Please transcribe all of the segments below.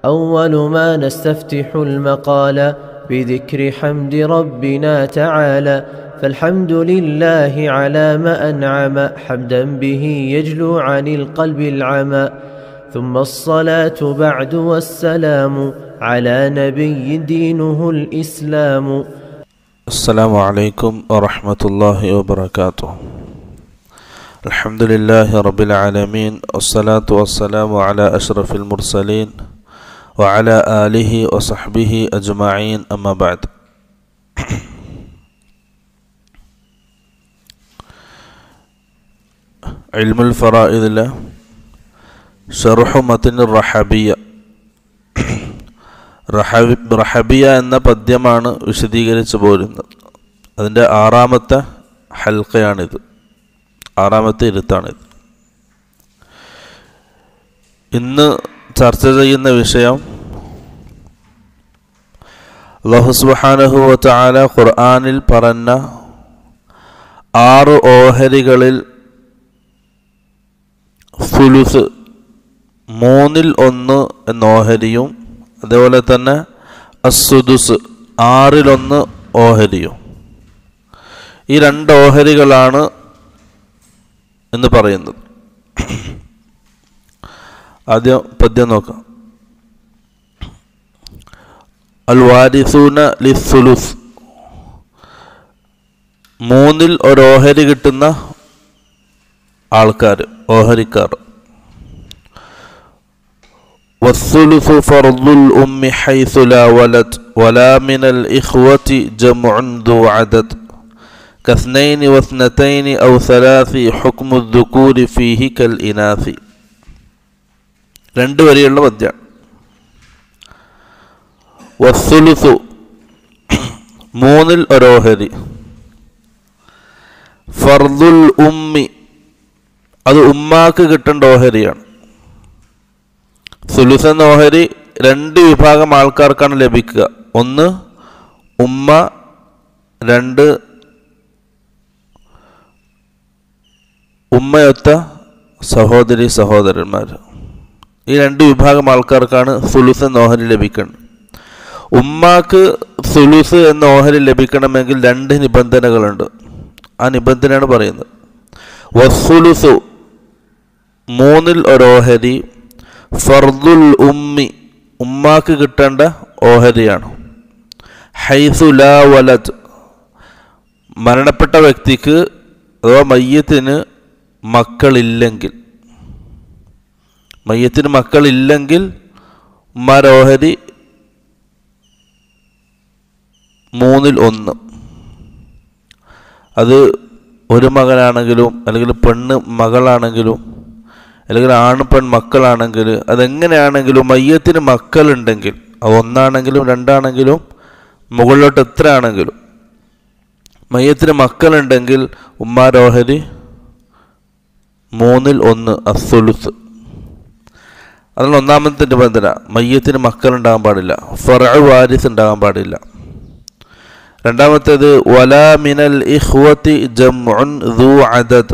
أول ما نستفتح المقال بذكر حمد ربنا تعالى فالحمد لله على ما أنعم حمدا به يجلو عن القلب العمى ثم الصلاة بعد والسلام على نبي دينه الإسلام السلام عليكم ورحمة الله وبركاته الحمد لله رب العالمين والصلاة والسلام على أشرف المرسلين وعلى آله وصحبه أجمعين أما بعد علم الفرائض له ഷറുഹു മത്തിൻ റഹബിയ റഹബി റഹബിയ എന്ന പദ്യമാണ് വിശദീകരിച്ചു പോരുന്നത് അതിൻ്റെ ആറാമത്തെ ഹൽക്കയാണിത് ആറാമത്തെ ഇരുത്താണിത് ഇന്ന് ചർച്ച ചെയ്യുന്ന വിഷയം അള്ളാഹുസ്ബാനഹു ചാല ഖുർആാനിൽ പറഞ്ഞ ആറ് ഓഹരികളിൽ സുലുസ് മൂന്നിൽ ഒന്ന് എന്ന ഓഹരിയും അതേപോലെ തന്നെ അസുദുസ് ആറിലൊന്ന് ഓഹരിയും ഈ രണ്ട് ഓഹരികളാണ് എന്ന് പറയുന്നത് ആദ്യം പദ്യം നോക്കാം അൽ വാരിസൂന ലിസുലുസ് മൂന്നിൽ ഒരു ഓഹരി കിട്ടുന്ന ആൾക്കാർ ഓഹരിക്കാർ والثلث فرض الأم حيث لا ولد ولا من الإخوة جمع ذو عدد كاثنين واثنتين أو ثلاث حكم الذكور فيه كالإناث രണ്ട് വരെയുള്ള പദ്യമാണ് വസ്സുലുസു മൂന്നിൽ ഒരോഹരി ഫർദുൽ ഉമ്മി അത് ഉമ്മാക്ക് കിട്ടേണ്ട ഓഹരിയാണ് സുലുസ് എന്ന ഓഹരി രണ്ട് വിഭാഗം ആൾക്കാർക്കാണ് ലഭിക്കുക ഒന്ന് ഉമ്മ രണ്ട് ഉമ്മയൊത്ത സഹോദരി സഹോദരന്മാർ ഈ രണ്ട് വിഭാഗം ആൾക്കാർക്കാണ് സുലുസ് എന്ന ഓഹരി ലഭിക്കുന്നത് ഉമ്മാക്ക് സുലുസ് എന്ന ഓഹരി ലഭിക്കണമെങ്കിൽ രണ്ട് നിബന്ധനകളുണ്ട് ആ നിബന്ധനയാണ് പറയുന്നത് വസുലുസു മൂന്നിൽ ഒരു ഓഹരി ഫർദുൽ ഉമ്മി ഉമ്മാക്ക് കിട്ടേണ്ട ഓഹരിയാണ് ഹൈസു ലാ വലത് മരണപ്പെട്ട വ്യക്തിക്ക് അഥവാ മയ്യത്തിന് മക്കളില്ലെങ്കിൽ മയ്യത്തിന് മക്കളില്ലെങ്കിൽ ഉമ്മാരുടെ ഓഹരി മൂന്നിൽ ഒന്ന് അത് ഒരു മകനാണെങ്കിലും അല്ലെങ്കിൽ പെണ്ണ് മകളാണെങ്കിലും അല്ലെങ്കിൽ ആണ് പെൺ മക്കളാണെങ്കിൽ അതെങ്ങനെയാണെങ്കിലും മയ്യത്തിന് മക്കളുണ്ടെങ്കിൽ അത് ഒന്നാണെങ്കിലും രണ്ടാണെങ്കിലും മുകളിലോട്ട് എത്ര ആണെങ്കിലും മയ്യത്തിന് മക്കളുണ്ടെങ്കിൽ ഉമ്മാരോഹരി മൂന്നിൽ ഒന്ന് അസുലുസ് അതാണ് ഒന്നാമത്തെ നിബന്ധന മയ്യത്തിന് മക്കളുണ്ടാകാൻ പാടില്ല ഫറ വാരിസ് ഉണ്ടാകാൻ പാടില്ല രണ്ടാമത്തേത് വലാ മിനൽ ഇഹ്വത്തി ജംഉൻ ദു അദദ്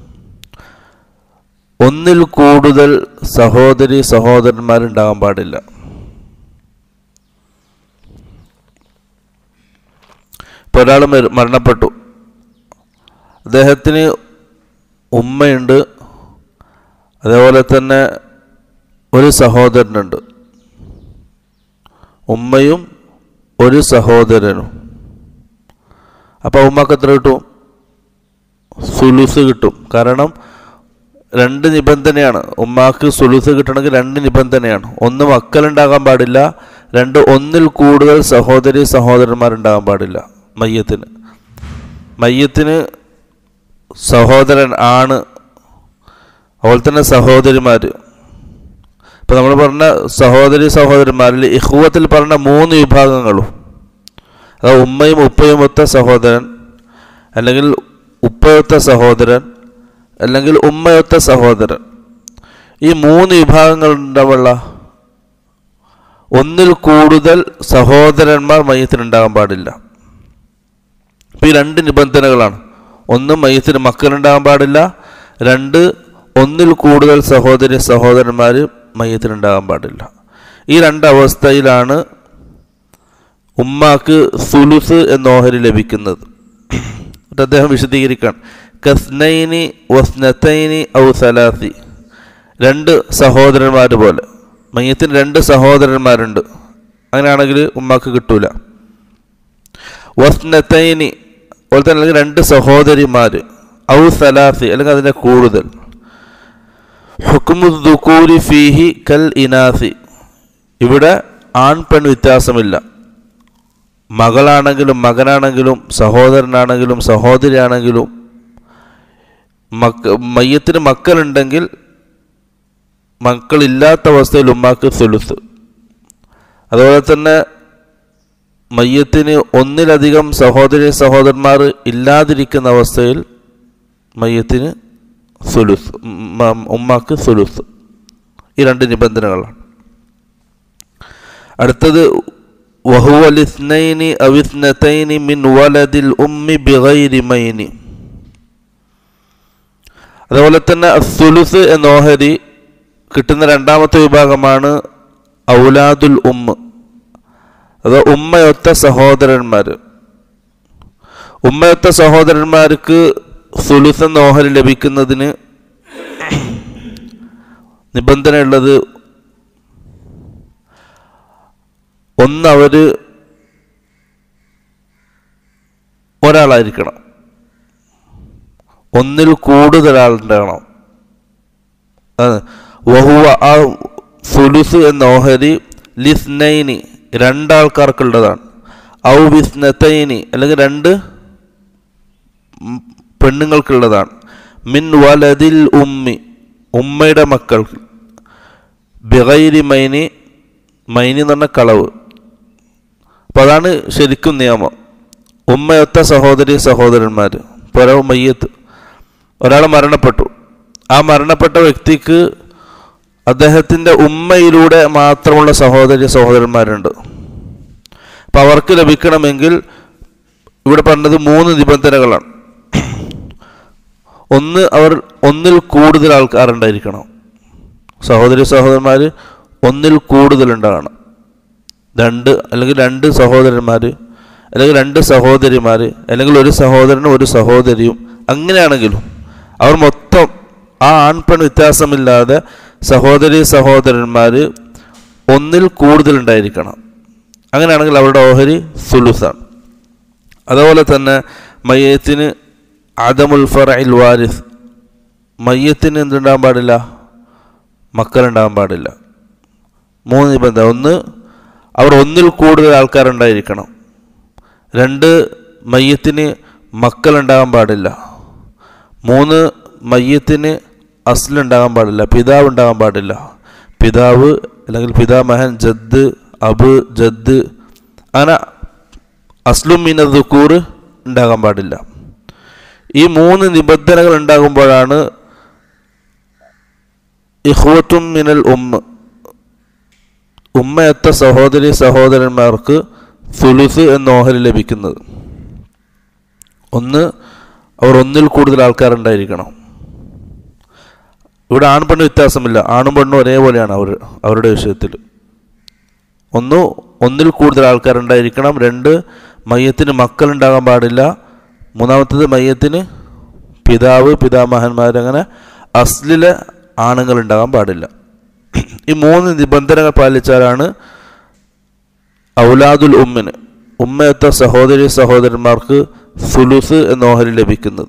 ഒന്നിൽ കൂടുതൽ സഹോദരി സഹോദരന്മാരുണ്ടാകാൻ പാടില്ല ഇപ്പോൾ ഒരാൾ മരണപ്പെട്ടു അദ്ദേഹത്തിന് ഉമ്മയുണ്ട് അതേപോലെ തന്നെ ഒരു സഹോദരനുണ്ട് ഉമ്മയും ഒരു സഹോദരനും അപ്പോൾ ഉമ്മക്ക് എത്ര കിട്ടും സുലുസ് കിട്ടും കാരണം രണ്ട് നിബന്ധനയാണ് ഉമ്മാക്ക് സുലുസ് കിട്ടണമെങ്കിൽ രണ്ട് നിബന്ധനയാണ് ഒന്ന് മക്കളുണ്ടാകാൻ പാടില്ല രണ്ട് ഒന്നിൽ കൂടുതൽ സഹോദരി സഹോദരന്മാരുണ്ടാകാൻ പാടില്ല മയ്യത്തിന് മയ്യത്തിന് സഹോദരൻ ആണ് അതുപോലെ തന്നെ സഹോദരിമാർ ഇപ്പം നമ്മൾ പറഞ്ഞ സഹോദരി സഹോദരന്മാരിൽ ഇഹുവത്തിൽ പറഞ്ഞ മൂന്ന് വിഭാഗങ്ങളും അത് ഉമ്മയും ഉപ്പയും ഒത്ത സഹോദരൻ അല്ലെങ്കിൽ ഉപ്പയൊത്ത സഹോദരൻ അല്ലെങ്കിൽ ഉമ്മയൊത്ത സഹോദരൻ ഈ മൂന്ന് വിഭാഗങ്ങൾ ഉണ്ടാവുള്ള ഒന്നിൽ കൂടുതൽ സഹോദരന്മാർ മയ്യത്തിനുണ്ടാകാൻ പാടില്ല അപ്പോൾ ഈ രണ്ട് നിബന്ധനകളാണ് ഒന്ന് മയ്യത്തിന് മക്കളുണ്ടാകാൻ പാടില്ല രണ്ട് ഒന്നിൽ കൂടുതൽ സഹോദരി സഹോദരന്മാർ മയ്യത്തിനുണ്ടാകാൻ പാടില്ല ഈ രണ്ടവസ്ഥയിലാണ് ഉമ്മാക്ക് സുലുസ് എന്ന ഓഹരി ലഭിക്കുന്നത് എന്നിട്ട് അദ്ദേഹം വിശദീകരിക്കാൻ കസ്നൈനി വസ്നത്തൈനി ഔ സലാസി രണ്ട് സഹോദരന്മാർ പോലെ മയ്യത്തിന് രണ്ട് സഹോദരന്മാരുണ്ട് അങ്ങനെയാണെങ്കിൽ ഉമ്മാക്ക് കിട്ടൂല വസ്നത്തൈനി അതുപോലെ തന്നെ അല്ലെങ്കിൽ രണ്ട് സഹോദരിമാർ ഔ സലാസി അല്ലെങ്കിൽ അതിൻ്റെ കൂടുതൽ ഹുക്കുമുദ്ദുക്കൂരി ഫീഹി കൽ ഇനാസി ഇവിടെ ആൺ പെൺ വ്യത്യാസമില്ല മകളാണെങ്കിലും മകനാണെങ്കിലും സഹോദരനാണെങ്കിലും സഹോദരിയാണെങ്കിലും മക്ക മയ്യത്തിന് മക്കളുണ്ടെങ്കിൽ മക്കളില്ലാത്ത അവസ്ഥയിൽ ഉമ്മാക്ക് സുലുസ് അതുപോലെ തന്നെ മയ്യത്തിന് ഒന്നിലധികം സഹോദരി സഹോദരന്മാർ ഇല്ലാതിരിക്കുന്ന അവസ്ഥയിൽ മയ്യത്തിന് സുലുസ് ഉമ്മ- ഉമ്മാക്ക് സുലുസ് ഈ രണ്ട് നിബന്ധനകളാണ് അടുത്തത് വഹുവലിസ്നൈനി അവിസ്നതൈനി മിൻ വലദിൽ ഉമ്മി ബിഗൈരി മൈനി അതുപോലെ തന്നെ സുലുസ് എന്ന ഓഹരി കിട്ടുന്ന രണ്ടാമത്തെ വിഭാഗമാണ് ഔലാദുൽ ഉമ്മ അത് ഉമ്മയൊത്ത സഹോദരന്മാർ ഉമ്മയൊത്ത സഹോദരന്മാർക്ക് സുലുസ് എന്ന ഓഹരി ലഭിക്കുന്നതിന് നിബന്ധനയുള്ളത് ഒന്ന് അവർ ഒരാളായിരിക്കണം ഒന്നിൽ കൂടുതൽ ആളുണ്ടാകണം അത് വഹുവ ആ സുലുസ് എന്ന ഓഹരി ലിസ്നൈനി രണ്ടാൾക്കാർക്കുള്ളതാണ് ഔ വിസ്നത്തൈനി അല്ലെങ്കിൽ രണ്ട് ഉം പെണ്ണുങ്ങൾക്കുള്ളതാണ് മിൻ വലതിൽ ഉമ്മി ഉമ്മയുടെ മക്കൾക്ക് ബിഗൈരി മൈനി മൈനി എന്ന് പറഞ്ഞ കളവ് അപ്പം അതാണ് ശരിക്കും നിയമം ഉമ്മയൊത്ത സഹോദരി സഹോദരന്മാർ ഇപ്പോൾ ഒരാൾ മയ്യത്ത് ഒരാൾ മരണപ്പെട്ടു ആ മരണപ്പെട്ട വ്യക്തിക്ക് അദ്ദേഹത്തിൻ്റെ ഉമ്മയിലൂടെ മാത്രമുള്ള സഹോദരി സഹോദരന്മാരുണ്ട് അപ്പം അവർക്ക് ലഭിക്കണമെങ്കിൽ ഇവിടെ പറഞ്ഞത് മൂന്ന് നിബന്ധനകളാണ് ഒന്ന് അവർ ഒന്നിൽ കൂടുതൽ ആൾക്കാരുണ്ടായിരിക്കണം സഹോദരി സഹോദരന്മാർ ഒന്നിൽ കൂടുതൽ ഉണ്ടാകണം രണ്ട് അല്ലെങ്കിൽ രണ്ട് സഹോദരന്മാർ അല്ലെങ്കിൽ രണ്ട് സഹോദരിമാർ അല്ലെങ്കിൽ ഒരു സഹോദരനും ഒരു സഹോദരിയും അങ്ങനെയാണെങ്കിലും അവർ മൊത്തം ആ ആൺപെൺ വ്യത്യാസമില്ലാതെ സഹോദരി സഹോദരന്മാർ ഒന്നിൽ കൂടുതൽ ഉണ്ടായിരിക്കണം അങ്ങനെയാണെങ്കിൽ അവരുടെ ഓഹരി സുലുസാണ് അതുപോലെ തന്നെ മയ്യത്തിന് അദമുൽ ഫറയിൽ വാരിസ് മയ്യത്തിന് എന്തുണ്ടാകാൻ പാടില്ല മക്കളുണ്ടാകാൻ പാടില്ല മൂന്ന് നിബന്ധന ഒന്ന് അവർ ഒന്നിൽ കൂടുതൽ ആൾക്കാരുണ്ടായിരിക്കണം രണ്ട് മയ്യത്തിന് മക്കളുണ്ടാകാൻ പാടില്ല മൂന്ന് മയ്യത്തിന് അസ്ലുണ്ടാകാൻ പാടില്ല പിതാവ് ഉണ്ടാകാൻ പാടില്ല പിതാവ് അല്ലെങ്കിൽ പിതാമഹൻ ജദ് അബ് ജദ് അങ്ങനെ അസ്ലും മീന ദുക്കൂർ ഉണ്ടാകാൻ പാടില്ല ഈ മൂന്ന് നിബന്ധനകൾ ഉണ്ടാകുമ്പോഴാണ് ഇഹ്വത്തും മിനൽ ഉമ്മ ഉമ്മയത്ത സഹോദരി സഹോദരന്മാർക്ക് സുലുസ് എന്ന ഓഹരി ലഭിക്കുന്നത് ഒന്ന് അവർ ഒന്നിൽ കൂടുതൽ ആൾക്കാരുണ്ടായിരിക്കണം ഇവിടെ ആൺ പെണ്ണ് വ്യത്യാസമില്ല ആണും പെണ്ണും ഒരേപോലെയാണ് അവർ അവരുടെ വിഷയത്തിൽ ഒന്ന് ഒന്നിൽ കൂടുതൽ ആൾക്കാരുണ്ടായിരിക്കണം രണ്ട് മയ്യത്തിന് മക്കളുണ്ടാകാൻ പാടില്ല മൂന്നാമത്തത് മയ്യത്തിന് പിതാവ് പിതാമഹന്മാർ അങ്ങനെ അസ്ലിലെ ആണുങ്ങൾ ഉണ്ടാകാൻ പാടില്ല ഈ മൂന്ന് നിബന്ധനകൾ പാലിച്ചാലാണ് ഔലാദുൽ ഉമ്മിന് ഉമ്മയത്ത സഹോദരി സഹോദരന്മാർക്ക് സുലുസ് എന്ന ഓഹരി ലഭിക്കുന്നത്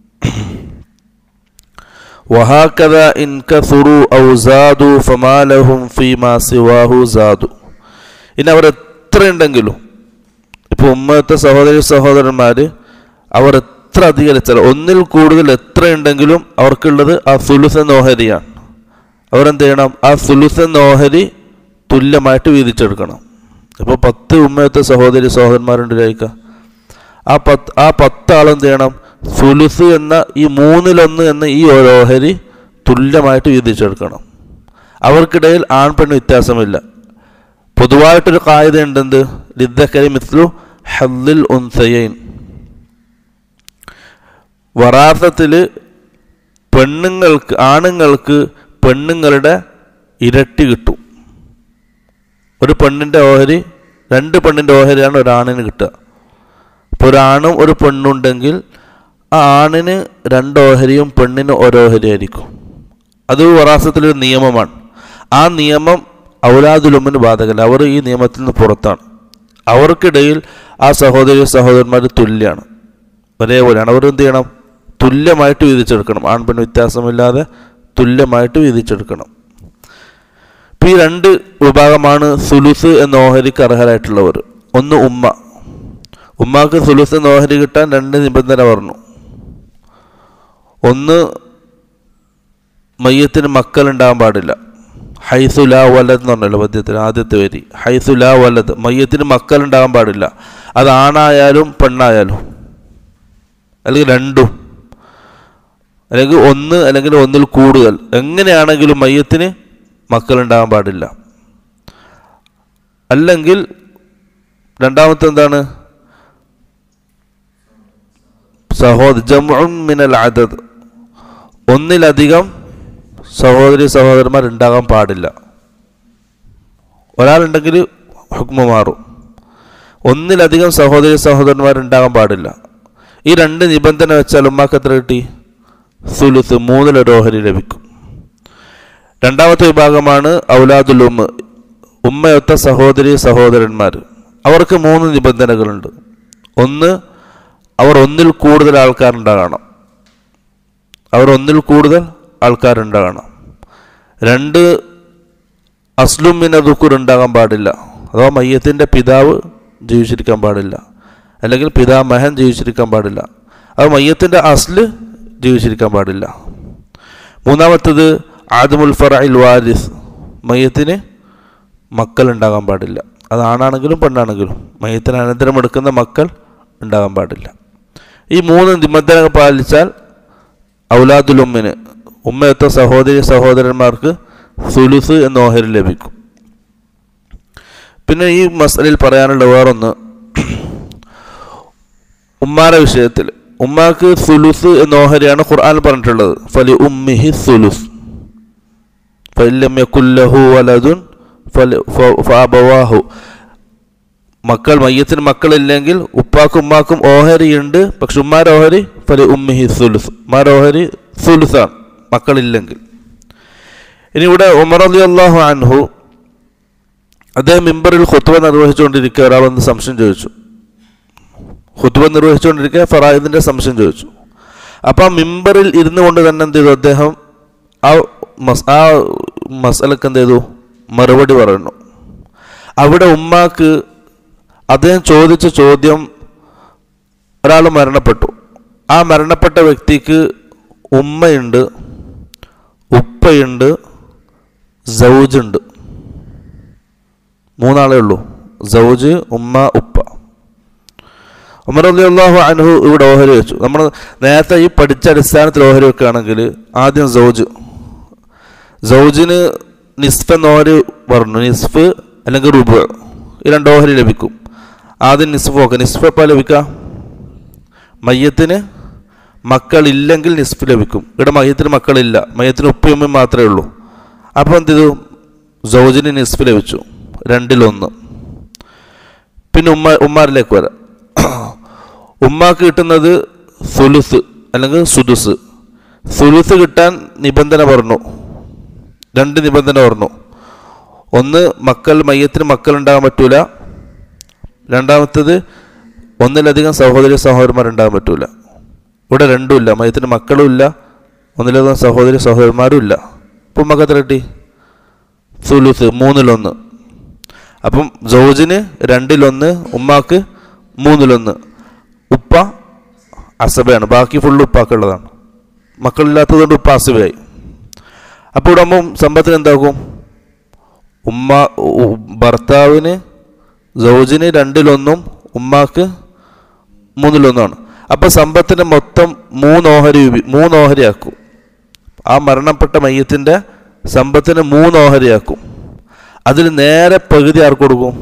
വഹാക്കഥ ഇൻകസുറു ഔ സാദു ഫമാലഹും ഫീമാ സിവാഹു സാദു ഇനി അവർ എത്ര ഉണ്ടെങ്കിലും ഇപ്പോൾ ഉമ്മയത്തെ സഹോദരി സഹോദരന്മാർ അവർ എത്ര അധികം വെച്ചാൽ ഒന്നിൽ കൂടുതൽ എത്ര ഉണ്ടെങ്കിലും അവർക്കുള്ളത് ആ സുലുസ് എന്ന ഓഹരിയാണ് അവരെന്ത് ചെയ്യണം ആ സുലുസ് എന്ന ഓഹരി തുല്യമായിട്ട് വീതിച്ചെടുക്കണം ഇപ്പോൾ പത്ത് ഉമ്മയത്തെ സഹോദരി സഹോദരന്മാരുണ്ട് രായിക്ക ആ പത്ത് ആ പത്താളെന്ത് ചെയ്യണം സുലുസ് എന്ന ഈ മൂന്നിലൊന്ന് എന്ന ഈ ഒരു ഓഹരി തുല്യമായിട്ട് വീതിച്ചെടുക്കണം അവർക്കിടയിൽ ആൺ പെണ്ണ് വ്യത്യാസമില്ല പൊതുവായിട്ടൊരു കായത ഉണ്ടെന്ത് ലിദ്ദക്കരി മിസ്ലു ഹല്ലിൽ ഉൻസയൈൻ വറാസത്തിൽ പെണ്ണുങ്ങൾക്ക് ആണുങ്ങൾക്ക് പെണ്ണുങ്ങളുടെ ഇരട്ടി കിട്ടും ഒരു പെണ്ണിൻ്റെ ഓഹരി രണ്ട് പെണ്ണിൻ്റെ ഓഹരിയാണ് ഒരാണിന് കിട്ടുക അപ്പോൾ ഒരാണും ഒരു പെണ്ണുണ്ടെങ്കിൽ ആ ആണിന് രണ്ട് ഓഹരിയും പെണ്ണിന് ഓരോഹരി ആയിരിക്കും അത് വറാസത്തിലൊരു നിയമമാണ് ആ നിയമം ഔലാദുലുമ്മിന് ബാധകല്ല അവർ ഈ നിയമത്തിൽ നിന്ന് പുറത്താണ് അവർക്കിടയിൽ ആ സഹോദരി സഹോദരന്മാർ തുല്യമാണ് ഒരേപോലെയാണ് അവർ എന്ത് ചെയ്യണം തുല്യമായിട്ട് വീതിച്ചെടുക്കണം ആൺ പെണ്ണ് വ്യത്യാസമില്ലാതെ തുല്യമായിട്ട് വീതിച്ചെടുക്കണം ഇപ്പം ഈ രണ്ട് വിഭാഗമാണ് സുലുസ് എന്ന ഓഹരിക്ക് അർഹരായിട്ടുള്ളവർ ഒന്ന് ഉമ്മ ഉമ്മാക്ക് സുലുസ് എന്ന ഓഹരി കിട്ടാൻ രണ്ട് നിബന്ധന പറഞ്ഞു ഒന്ന് മയ്യത്തിന് മക്കളുണ്ടാകാൻ പാടില്ല ഹൈസുല വലത് എന്ന് പറഞ്ഞല്ലോ പദ്യത്തിന് ആദ്യത്തെ വരി ഹൈസുല വലത് മയ്യത്തിന് മക്കളുണ്ടാകാൻ പാടില്ല അത് ആണായാലും പെണ്ണായാലും അല്ലെങ്കിൽ രണ്ടും അല്ലെങ്കിൽ ഒന്ന് അല്ലെങ്കിൽ ഒന്നിൽ കൂടുതൽ എങ്ങനെയാണെങ്കിലും മയ്യത്തിന് മക്കളുണ്ടാകാൻ പാടില്ല അല്ലെങ്കിൽ രണ്ടാമത്തെ എന്താണ് സഹോദര ജമുൻ മിനൽ അദദ് ഒന്നിലധികം സഹോദരി സഹോദരന്മാർ ഉണ്ടാകാൻ പാടില്ല ഒരാളുണ്ടെങ്കിൽ ഹുക്മ മാറും ഒന്നിലധികം സഹോദരി സഹോദരന്മാർ ഉണ്ടാകാൻ പാടില്ല ഈ രണ്ട് നിബന്ധന വെച്ചാൽ ഉമ്മാക്ക് എത്ര കിട്ടി സുലുസ് മൂന്നിലൊരു ഓഹരി ലഭിക്കും രണ്ടാമത്തെ വിഭാഗമാണ് ഔലാദുൽ ഉമ്മ ഉമ്മയൊത്ത സഹോദരി സഹോദരന്മാർ അവർക്ക് മൂന്ന് നിബന്ധനകളുണ്ട് ഒന്ന് അവർ ഒന്നിൽ കൂടുതൽ ആൾക്കാരുണ്ടാകണം അവർ ഒന്നിൽ കൂടുതൽ ആൾക്കാരുണ്ടാകണം രണ്ട് അസ്ലുമിന ദുക്കുർ ഉണ്ടാകാൻ പാടില്ല അഥവാ മയ്യത്തിൻ്റെ പിതാവ് ജീവിച്ചിരിക്കാൻ പാടില്ല അല്ലെങ്കിൽ പിതാമഹൻ ജീവിച്ചിരിക്കാൻ പാടില്ല അത് മയ്യത്തിൻ്റെ അസ്ല് ജീവിച്ചിരിക്കാൻ പാടില്ല മൂന്നാമത്തത് ആദമുൽ ഫറയിൽ വാരിസ് മയ്യത്തിന് മക്കൾ ഉണ്ടാകാൻ പാടില്ല അത് ആണാണെങ്കിലും പെണ്ണാണെങ്കിലും മയ്യത്തിന് അനന്തരം എടുക്കുന്ന മക്കൾ ഉണ്ടാകാൻ പാടില്ല ഈ മൂന്ന് നിബന്ധനകൾ പാലിച്ചാൽ ഔലാദുലുമ്മിന് ഉമ്മയൊത്ത സഹോദരി സഹോദരന്മാർക്ക് സുലുസ് എന്ന ഓഹരി ലഭിക്കും പിന്നെ ഈ മസലിൽ പറയാനുള്ള വേറൊന്ന് ഉമ്മാരെ വിഷയത്തിൽ ഉമ്മാക്ക് സുലുസ് എന്ന ഓഹരിയാണ് ഖുർആൻ പറഞ്ഞിട്ടുള്ളത് ഫലി ഉമ്മിഹി സുലുസ് ഫല്ലം യകുല്ലഹു വലദുൻ ഫഅബവാഹു മക്കൾ മയ്യത്തിന് മക്കളില്ലെങ്കിൽ ഉപ്പാക്കും ഉമ്മാക്കും ഓഹരിയുണ്ട് പക്ഷെ ഉമ്മാരെ ഓഹരി ഫലി ഉമ്മിഹി സുലുസ് ഉമ്മാരെ ഓഹരി സുലുസാണ് മക്കളില്ലെങ്കിൽ ഇനി ഇവിടെ ഉമർ അലി അള്ളാഹു അൻഹു അദ്ദേഹം മിമ്പറിൽ ഖുത്ബ നിർവഹിച്ചുകൊണ്ടിരിക്കുക ഒരാൾ വന്ന് സംശയം ചോദിച്ചു ഖുത്ബ നിർവഹിച്ചുകൊണ്ടിരിക്കുക ഫറായിദിൻ്റെ സംശയം ചോദിച്ചു അപ്പോൾ ആ മിമ്പറിൽ ഇരുന്നു കൊണ്ട് തന്നെ എന്ത് ചെയ്തു അദ്ദേഹം ആ മസ് ആ മസലക്ക് എന്ത് ചെയ്തു മറുപടി പറയുന്നു അവിടെ ഉമ്മാക്ക് അദ്ദേഹം ചോദിച്ച ചോദ്യം ഒരാൾ മരണപ്പെട്ടു ആ മരണപ്പെട്ട വ്യക്തിക്ക് ഉമ്മയുണ്ട് ഉപ്പയുണ്ട് സൗജുണ്ട് മൂന്നാളേ ഉള്ളൂ സൗജ് ഉമ്മ ഉപ്പ ഉമർ അലി അള്ളാഹു അൻഹു ഇവിടെ ഓഹരി വെച്ചു നമ്മൾ നേരത്തെ ഈ പഠിച്ച അടിസ്ഥാനത്തിൽ ഓഹരി വെക്കുകയാണെങ്കിൽ ആദ്യം സൗജ് സൗജിന് നിസ്ഫ് എന്ന ഓഹരി പറഞ്ഞു നിസ്ഫ് അല്ലെങ്കിൽ റുബ് ഈ രണ്ട് ഓഹരി ലഭിക്കും ആദ്യം നിസ്ഫ് നോക്കുക നിസ്ഫ് എപ്പോൾ ലഭിക്കുക മയ്യത്തിന് മക്കളില്ലെങ്കിൽ നിസ്ഫ് ലഭിക്കും ഇവിടെ മയ്യത്തിന് മക്കളില്ല മയ്യത്തിന് ഉപ്പയും ഉമ്മയും മാത്രമേ ഉള്ളൂ അപ്പോൾ എന്ത് ചെയ്തു സൗജിന് നിസ്ഫ് ലഭിച്ചു രണ്ടിലൊന്ന് പിന്നെ ഉമ്മ ഉമ്മാരിലേക്ക് വരാം ഉമ്മാക്ക് കിട്ടുന്നത് സുലുസ് അല്ലെങ്കിൽ സുദുസ് സുലുസ് കിട്ടാൻ നിബന്ധന പറഞ്ഞു രണ്ട് നിബന്ധന പറഞ്ഞു ഒന്ന് മക്കൾ മയ്യത്തിന് മക്കൾ ഉണ്ടാകാൻ പറ്റൂല രണ്ടാമത്തത് ഒന്നിലധികം സഹോദരി സഹോദരന്മാരുണ്ടാകാൻ പറ്റൂല ഇവിടെ രണ്ടുമില്ല മയത്തിന് മക്കളും ഇല്ല ഒന്നിലധികം സഹോദരി സഹോദരന്മാരും ഇല്ല ഇപ്പം ഉമ്മക്ക് എത്ര കിട്ടി സുലുസ് മൂന്നിലൊന്ന് അപ്പം ജോജിന് രണ്ടിലൊന്ന് ഉമ്മാക്ക് മൂന്നിലൊന്ന് ഉപ്പ അസബയാണ് ബാക്കി ഫുള്ള് ഉപ്പാക്കുള്ളതാണ് മക്കളില്ലാത്തതുകൊണ്ട് ഉപ്പ അസബയായി അപ്പോൾ ഇവിടെ അമ്മ സമ്പത്തിന് എന്താക്കും ഉമ്മ ഉ- ഭർത്താവിന് ജോജിന് രണ്ടിലൊന്നും ഉമ്മാക്ക് മൂന്നിലൊന്നുമാണ് അപ്പോൾ സമ്പത്തിൻ്റെ മൊത്തം മൂന്ന് ഓഹരി ഉപ- മൂന്ന് ഓഹരിയാക്കും ആ മരണപ്പെട്ട മയ്യത്തിൻ്റെ സമ്പത്തിന് മൂന്ന് ഓഹരിയാക്കും അതിൽ നേരെ പകുതി ആർക്ക് കൊടുക്കും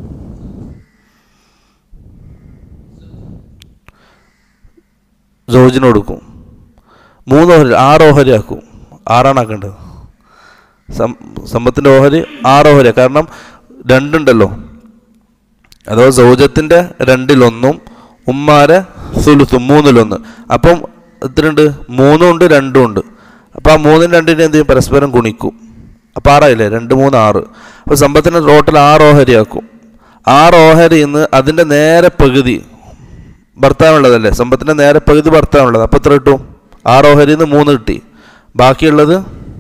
ജോജിന് കൊടുക്കും മൂന്ന് ഓഹരി ആറ് ഓഹരിയാക്കും ആറാണ് ആക്കേണ്ടത് സം സമ്പത്തിൻ്റെ ഓഹരി ആറ് ഓഹരി കാരണം രണ്ടുണ്ടല്ലോ അഥവാ സൗജത്തിൻ്റെ രണ്ടിലൊന്നും ഉമ്മാരെ സുലുസും മൂന്നിലൊന്ന് അപ്പം എത്രയുണ്ട് മൂന്നും ഉണ്ട് രണ്ടും ഉണ്ട് അപ്പോൾ ആ മൂന്നും രണ്ടിനെ എന്ത് ചെയ്യും പരസ്പരം ഗുണിക്കും അപ്പോൾ ആറായില്ലേ രണ്ട് മൂന്ന് ആറ് അപ്പോൾ സമ്പത്തിൻ്റെ ടോട്ടൽ ആറ് ഓഹരിയാക്കും ആറ് ഓഹരിയിൽ നിന്ന് അതിൻ്റെ നേരെ പകുതി ഭർത്താവുള്ളതല്ലേ സമ്പത്തിൻ്റെ നേരെ പകുതി ഭർത്താവുള്ളത് അപ്പോൾ എത്ര കിട്ടും ആറ് ഓഹരിയിൽ നിന്ന് മൂന്ന് കിട്ടി ബാക്കിയുള്ളത്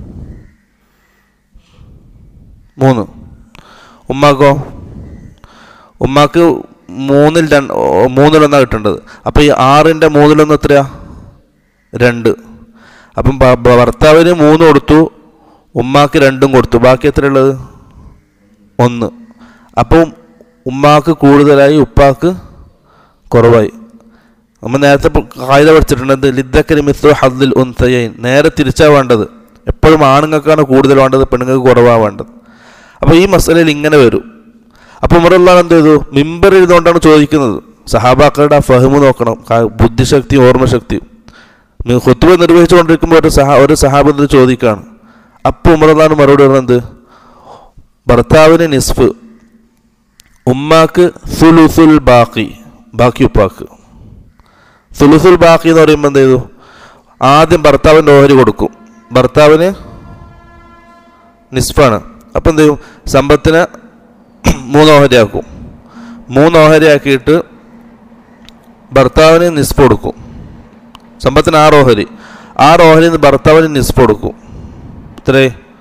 മൂന്ന് ഉമ്മാക്കോ ഉമ്മാക്ക് മൂന്നിൽ രണ്ട് മൂന്നിലൊന്നാണ് കിട്ടേണ്ടത് അപ്പോൾ ഈ ആറിൻ്റെ മൂന്നിലൊന്ന് എത്രയാ രണ്ട് അപ്പം ഭ- ഭ- ഭർത്താവിന് മൂന്ന് കൊടുത്തു ഉമ്മാക്ക് രണ്ടും കൊടുത്തു ബാക്കി എത്രയുള്ളത് ഒന്ന് അപ്പം ഉമ്മാക്ക് കൂടുതലായി ഉപ്പാക്ക് കുറവായി നമ്മൾ നേരത്തെ പ- കായിക പഠിച്ചിട്ടുണ്ട് ലിദ്ദക്കരി മിസ്തു ഹദ്ദിൽ ഉൻസയൈൻ നേരെ തിരിച്ചാ വേണ്ടത് എപ്പോഴും ആണുങ്ങൾക്കാണ് കൂടുതൽ വേണ്ടത് പെണ്ണുങ്ങൾക്ക് കുറവാണ് വേണ്ടത് അപ്പോൾ ഈ മസലയിൽ ഇങ്ങനെ വരും അപ്പോൾ ഉമറുള്ളാൻ എന്ത് ചെയ്തു മിമ്പർ ഇരുന്നുകൊണ്ടാണ് ചോദിക്കുന്നത് സഹാബാക്കളുടെ ആ ഫഹമ് നോക്കണം കാ- ബുദ്ധിശക്തിയും ഓർമ്മശക്തിയും മി- ഖുത്ബ നിർവഹിച്ചുകൊണ്ടിരിക്കുമ്പോൾ ഒരു സഹാ ഒരു സഹാബത്തിൽ ചോദിക്കുകയാണ് അപ്പോൾ ഉമറുള്ളാൻ മറുപടി പറയുന്നത് ഭർത്താവിന് നിസ്ഫ് ഉമ്മാക്ക് സുലുസുൽ ബാക്കി ബാക്കി ഉപ്പാക്ക് സുലുസുൽ ബാക്കി എന്ന് പറയുമ്പോൾ എന്ത് ചെയ്തു ആദ്യം ഭർത്താവിൻ്റെ ഓഹരി കൊടുക്കും ഭർത്താവിന് നിസ്ഫാണ് അപ്പം എന്ത് ചെയ്യും സമ്പത്തിന് മൂന്ന് ഓഹരിയാക്കും മൂന്ന് ഓഹരിയാക്കിയിട്ട് ഭർത്താവിന് നിസ്ഫ് കൊടുക്കും സമ്പത്തിന് ആറ് ഓഹരി ആറ് ഓഹരിയിൽ നിന്ന് ഭർത്താവിന് നിസ്ഫ് കൊടുക്കും ഇത്രേ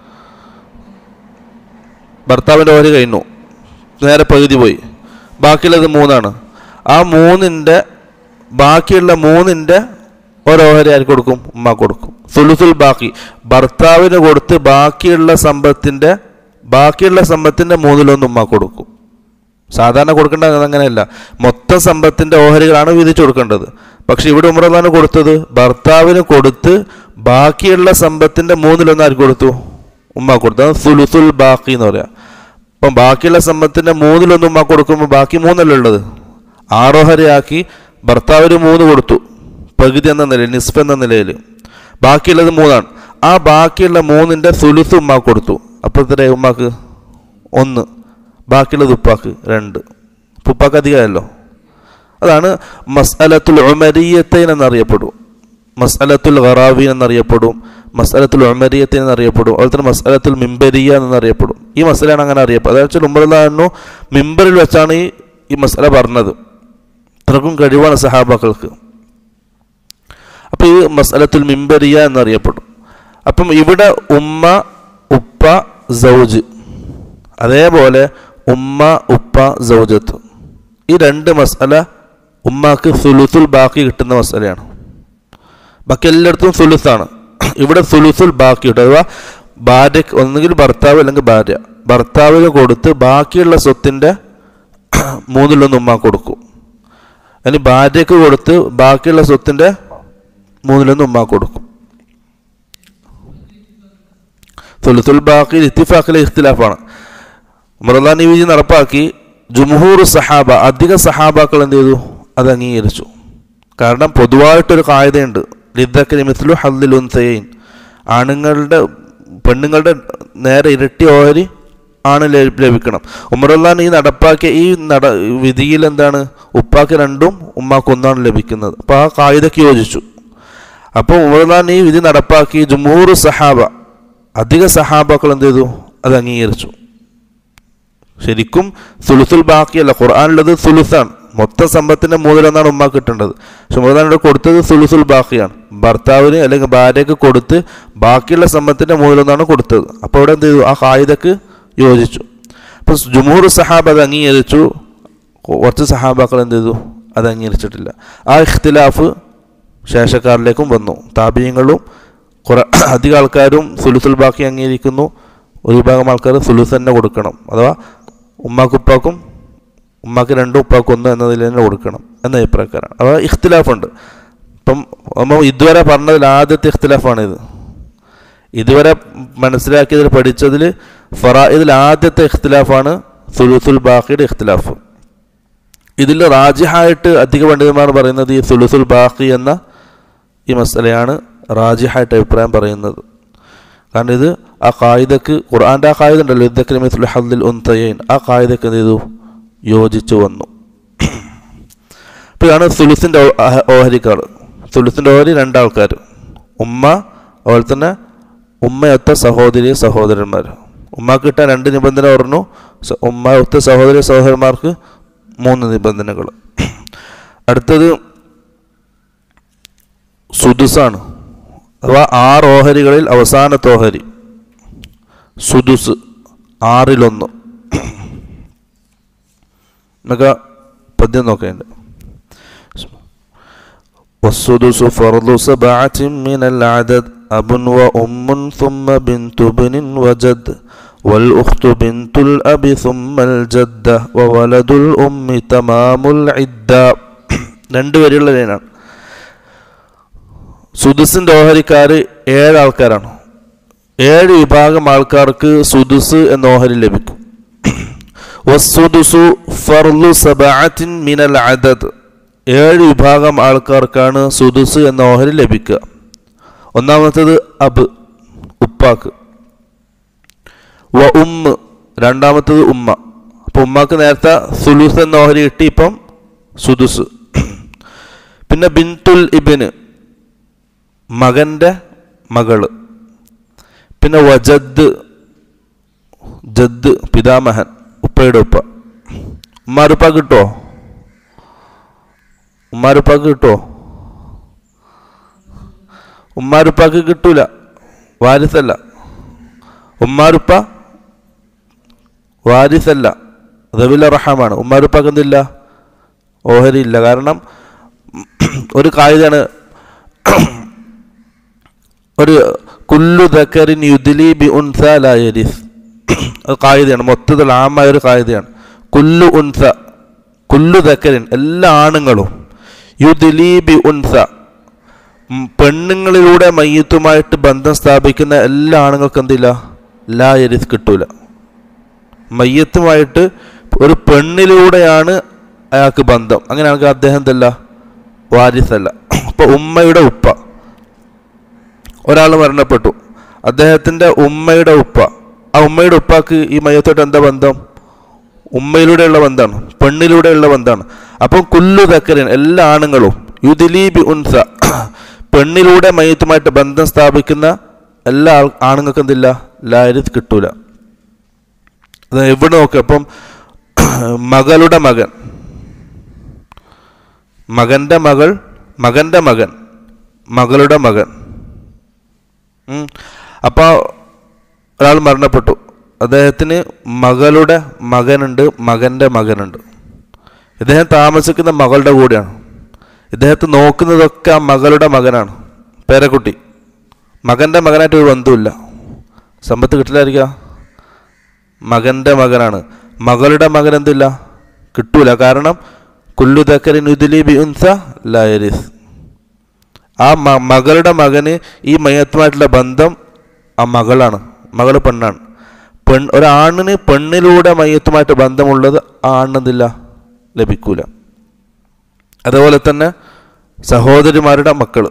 ഭർത്താവിൻ്റെ ഓഹരി കഴിഞ്ഞു നേരെ പകുതി പോയി ബാക്കിയുള്ളത് മൂന്നാണ് ആ മൂന്നിൻ്റെ ബാക്കിയുള്ള മൂന്നിൻ്റെ ഓരോഹരി ആർക്ക് കൊടുക്കും ഉമ്മ കൊടുക്കും സുലുസുൽ ബാക്കി ഭർത്താവിന് കൊടുത്ത് ബാക്കിയുള്ള സമ്പത്തിൻ്റെ ബാക്കിയുള്ള സമ്പത്തിൻ്റെ മൂന്നിലൊന്ന് ഉമ്മ കൊടുക്കും സാധാരണ കൊടുക്കേണ്ടത് അങ്ങനെയല്ല മൊത്തം സമ്പത്തിൻ്റെ ഓഹരികളാണ് വിധിച്ചു കൊടുക്കേണ്ടത് പക്ഷെ ഇവിടെ ഉമ്രദാന് കൊടുത്തത് ഭർത്താവിന് കൊടുത്ത് ബാക്കിയുള്ള സമ്പത്തിൻ്റെ മൂന്നിലൊന്ന് ആർക്ക് കൊടുത്തു ഉമ്മ കൊടുത്തു അത് സുലുസുൽ ബാക്കി എന്ന് പറയാം അപ്പം ബാക്കിയുള്ള സമ്പത്തിൻ്റെ മൂന്നിലൊന്ന് ഉമ്മ കൊടുക്കുമ്പോൾ ബാക്കി മൂന്നല്ലേ ഉള്ളത് ആറോഹരയാക്കി ഭർത്താവിന് മൂന്ന് കൊടുത്തു പകുതി എന്ന നിലയിൽ നിസ്ഫ് എന്ന നിലയിൽ ബാക്കിയുള്ളത് മൂന്നാണ് ആ ബാക്കിയുള്ള മൂന്നിൻ്റെ സുലുസ് ഉമ്മ കൊടുത്തു അപ്പോൾ എത്ര ഉമ്മാക്ക് ഒന്ന് ബാക്കിയുള്ളത് ഉപ്പാക്ക് രണ്ട് അപ്പോൾ ഉപ്പാക്ക് അധികമല്ലോ അതാണ് മസ്അലത്തുൽ ഉമരിയത്തൈൻ എന്നറിയപ്പെടും മസ്അലത്തുൽ ഖറാവീൻ എന്നറിയപ്പെടും മസ്അലത്തുൽ ഉമരിയത്തൈൻ എന്നറിയപ്പെടും അതുപോലെ തന്നെ മസ്അലത്തുൽ മിംബരിയ എന്നറിയപ്പെടും ഈ മസലയാണ് അങ്ങനെ അറിയപ്പെടും അതായത് വെച്ചാൽ ഉമറുല്ലാഹു മിമ്പറിൽ വെച്ചാണ് ഈ ഈ മസല പറഞ്ഞത് ഇത്രക്കും കഴിവാണ് സഹാബാക്കൾക്ക് അപ്പോൾ ഈ മസലത്തുൽ മിംബരിയ എന്നറിയപ്പെടും അപ്പം ഇവിടെ ഉമ്മ ഉപ്പ സൗജ് അതേപോലെ ഉമ്മ ഉപ്പ സൗജത്ത് ഈ രണ്ട് മസല ഉമ്മാക്ക് സുലുസുൽ ബാക്കി കിട്ടുന്ന മസലയാണ് ബാക്കി എല്ലായിടത്തും സുലുസാണ് ഇവിടെ സുലുസുൽ ബാക്കി കിട്ടും അഥവാ ഭാര്യ ഒന്നുകിൽ ഭർത്താവ് അല്ലെങ്കിൽ ഭാര്യ ഭർത്താവിന് കൊടുത്ത് ബാക്കിയുള്ള സ്വത്തിൻ്റെ മൂന്നിലൊന്ന് ഉമ്മ കൊടുക്കും അതിന് ഭാര്യക്ക് കൊടുത്ത് ബാക്കിയുള്ള സ്വത്തിൻ്റെ മൂന്നിലൊന്ന് ഉമ്മ കൊടുക്കും സുലുസുൽ ബാക്കി ഇത്തിഫാക്കിലെ ഇഖ്തിലാഫാണ് ഉമർദാൻ ഈ വിധി നടപ്പാക്കി ജുംഹൂർ സഹാബ അധിക സഹാബാക്കൾ എന്ത് ചെയ്തു അത് അംഗീകരിച്ചു കാരണം പൊതുവായിട്ടൊരു കായതയുണ്ട് ലിദ്ദക്കരി മിസ്ലു ഹദ്ദിൽ ഉൻസയൈൻ ആണുങ്ങളുടെ പെണ്ണുങ്ങളുടെ നേരെ ഇരട്ടി ഓഹരി ആണ് ലഭി- ലഭിക്കണം ഉമറുല്ലാൻ ഈ നടപ്പാക്കിയ ഈ നട വിധിയിൽ എന്താണ് ഉപ്പാക്ക് രണ്ടും ഉമ്മാക്ക് ഒന്നാണ് ലഭിക്കുന്നത് അപ്പോൾ ആ കായികയ്ക്ക് യോജിച്ചു അപ്പോൾ ഉമറുല്ലാൻ ഈ വിധി നടപ്പാക്കി ജുമൂർ സഹാബ അധിക സഹാബാക്കൾ എന്ത് ചെയ്തു അത് അംഗീകരിച്ചു ശരിക്കും സുലുസുൽ ബാക്കിയല്ല ഖുർആാനുള്ളത് സുലുസാണ് മൊത്തം സമ്പത്തിന്റെ മൂന്നിലൊന്നാണ് ഉമ്മ കിട്ടേണ്ടത് പക്ഷെ ഉമർദാനോട് കൊടുത്തത് സുലുസുൽ ബാക്കിയാണ് ഭർത്താവിന് അല്ലെങ്കിൽ ഭാര്യയ്ക്ക് കൊടുത്ത് ബാക്കിയുള്ള സമ്പത്തിന്റെ മൂന്നിലൊന്നാണ് കൊടുത്തത് അപ്പോൾ ഇവിടെ എന്ത് ചെയ്തു ആ കായികക്ക് യോജിച്ചു അപ്പോൾ ജുമൂർ സഹാബ് അത് അംഗീകരിച്ചു കുറച്ച് സഹാബാക്കൾ എന്ത് ചെയ്തു അത് അംഗീകരിച്ചിട്ടില്ല ആ ഇഖ്തിലാഫ് ശേഷക്കാരിലേക്കും വന്നു താപീയങ്ങളും കുറെ അധികം ആൾക്കാരും സുലുസുൽ ബാക്കി അംഗീകരിക്കുന്നു ഒരു വിഭാഗം ആൾക്കാർ സുലുസ് തന്നെ കൊടുക്കണം അഥവാ ഉമ്മാക്കുപ്പാക്കും ഉമ്മാക്ക് രണ്ടും ഉപ്പാക്കും ഒന്ന് എന്നതിൽ തന്നെ കൊടുക്കണം എന്ന അഭിപ്രായക്കാരാണ് അപ്പോൾ ഇഖ്തിലാഫുണ്ട് ഇപ്പം നമ്മൾ ഇതുവരെ പറഞ്ഞതിൽ ആദ്യത്തെ ഇഖ്തിലാഫാണിത് ഇതുവരെ മനസ്സിലാക്കിയതിൽ പഠിച്ചതിൽ ഫറാ ഇതിൽ ആദ്യത്തെ ഇഖ്തിലാഫാണ് സുലുസുൽ ബാക്കിയുടെ ഇഖ്തിലാഫ് ഇതിൽ റാജിഹായിട്ട് അധിക പണ്ഡിതന്മാർ പറയുന്നത് ഈ സുലുസുൽ ബാക്കി എന്ന ഈ മസലയാണ് റാജിഹായിട്ട് അഭിപ്രായം പറയുന്നത് കാരണം ഇത് ആ കായികക്ക് ഖുർആൻ്റെ ആ കായിക ഉണ്ടല്ലോ യുദ്ധക്കിൽ മിസ്ലു ഹദ്ദിൽ ഉൻതയൈൻ ആ കായികക്ക് എന്ത് ചെയ്തു യോജിച്ചു വന്നു അപ്പോൾ ഇതാണ് സുലുസിൻ്റെ ഓഹരിക്കാർ സുലുസിൻ്റെ ഓഹരി രണ്ടാൾക്കാർ ഉമ്മ അതുപോലെ തന്നെ ഉമ്മയൊത്ത സഹോദരി സഹോദരന്മാർ ഉമ്മക്ക് കിട്ടാൻ രണ്ട് നിബന്ധന പറഞ്ഞു സ- ഉമ്മയൊത്ത സഹോദരി സഹോദരന്മാർക്ക് മൂന്ന് നിബന്ധനകൾ അടുത്തത് സുദുസാണ് അഥവാ ആറ് ഓഹരികളിൽ അവസാനത്തെ ഓഹരി സുദുസ് ആറിലൊന്ന് നമുക്ക് പദ്യം നോക്കേണ്ട والسدس فرض سبعة من العدد أب وأم ثم بنت ابن وجد والأخت بنت الأب ثم الجدة وولد الأم تمام العدة രണ്ട് വരെയുള്ള ലൈനാണ് സുദുസിൻ്റെ ഓഹരിക്കാർ ഏഴ് ആൾക്കാരാണ് ഏഴ് വിഭാഗം ആൾക്കാർക്ക് സുദുസ് എന്ന ഓഹരി ലഭിക്കും വസ്സുദുസു ഫർലു സബഅത്തിൻ മിനൽ അദദ് ഏഴ് വിഭാഗം ആൾക്കാർക്കാണ് സുദുസ് എന്ന ഓഹരി ലഭിക്കുക ഒന്നാമത്തേത് അബ് ഉപ്പാക്ക് വ ഉമ്മ് രണ്ടാമത്തേത് ഉമ്മ അപ്പോൾ ഉമ്മാക്ക് നേരത്തെ സുലുസ് എന്ന ഓഹരി കിട്ടി ഇപ്പം സുദുസ് പിന്നെ ബിൻതുൽ ഇബിന് മകൻ്റെ മകള് പിന്നെ വജദ് ജദ് പിതാമഹൻ ഉപ്പയുടെ ഉപ്പ ഉമ്മാരുപ്പ കിട്ടോ ഉമ്മാരുപ്പാക്ക് കിട്ടോ ഉമ്മാരുപ്പാക്ക് കിട്ടൂല വാരിസല്ല ഉമ്മാരുപ്പ വാരിസല്ല റബില റഹാമാണ് ഉമ്മാരുപ്പാക്ക് എന്തില്ല ഓഹരി ഇല്ല കാരണം ഒരു കായികമാണ് ഒരു കുല്ലു ദക്കറിൻ യുദ്ലി ബി ഉൻസ ലായരിസ് അത് കായികയാണ് മൊത്തത്തിൽ ആമായ ഒരു കായികയാണ് കുല്ലു ഉൻസ കുല്ലു ദക്കറിൻ എല്ലാ ആണുങ്ങളും യുദ്ലി ബി ഉൻസ ഉം, പെണ്ണുങ്ങളിലൂടെ മയ്യത്തുമായിട്ട് ബന്ധം സ്ഥാപിക്കുന്ന എല്ലാ ആണുങ്ങൾക്കും എന്തില്ല ലായരിസ് കിട്ടൂല മയ്യത്തുമായിട്ട് ഒരു പെണ്ണിലൂടെയാണ് അയാൾക്ക് ബന്ധം അങ്ങനെയാണെങ്കിൽ അദ്ദേഹം എന്തല്ല വാരിസല്ല അപ്പോൾ ഉമ്മയുടെ ഉപ്പ ഒരാൾ മരണപ്പെട്ടു അദ്ദേഹത്തിൻ്റെ ഉമ്മയുടെ ഉപ്പ ആ ഉമ്മയുടെ ഉപ്പാക്ക് ഈ മയത്തോട്ട് എന്താ ബന്ധം ഉമ്മയിലൂടെയുള്ള ബന്ധമാണ് പെണ്ണിലൂടെയുള്ള ബന്ധമാണ് അപ്പം കുല്ലു തക്കരൻ എല്ലാ ആണുങ്ങളും യുദിലീബി ഉൻസ പെണ്ണിലൂടെ മയത്തുമായിട്ട് ബന്ധം സ്ഥാപിക്കുന്ന എല്ലാ ആൾ ആണുങ്ങൾക്കും എന്തില്ല ലാരിത് കിട്ടൂല അത് എവിടെ നോക്കുക അപ്പം മകളുടെ മകൻ മകൻ്റെ മകൾ മകൻ്റെ മകൻ മകളുടെ മകൻ ഉം. അപ്പോൾ ഒരാൾ മരണപ്പെട്ടു അദ്ദേഹത്തിന് മകളുടെ മകനുണ്ട് മകൻ്റെ മകനുണ്ട് ഇദ്ദേഹം താമസിക്കുന്ന മകളുടെ കൂടെയാണ് ഇദ്ദേഹത്തെ നോക്കുന്നതൊക്കെ ആ മകളുടെ മകനാണ് പേരക്കുട്ടി മകൻ്റെ മകനായിട്ട് ഒരു ബന്ധമില്ല സമ്പത്ത് കിട്ടില്ലായിരിക്കുക മകൻ്റെ മകനാണ് മകളുടെ മകൻ എന്തില്ല കിട്ടൂല കാരണം കുല്ലു ദക്കറിൻ ഉദ്ലി ബി ഉൻസ ലയരിസ് ആ മ- മകളുടെ മകന് ഈ മയത്തുമായിട്ടുള്ള ബന്ധം ആ മകളാണ് മകൾ പെണ്ണാണ് പെൺ ഒരാണിന് പെണ്ണിലൂടെ മയത്തുമായിട്ട് ബന്ധമുള്ളത് ആ ആണെന്നില്ല ലഭിക്കൂല അതുപോലെ തന്നെ സഹോദരിമാരുടെ മക്കൾ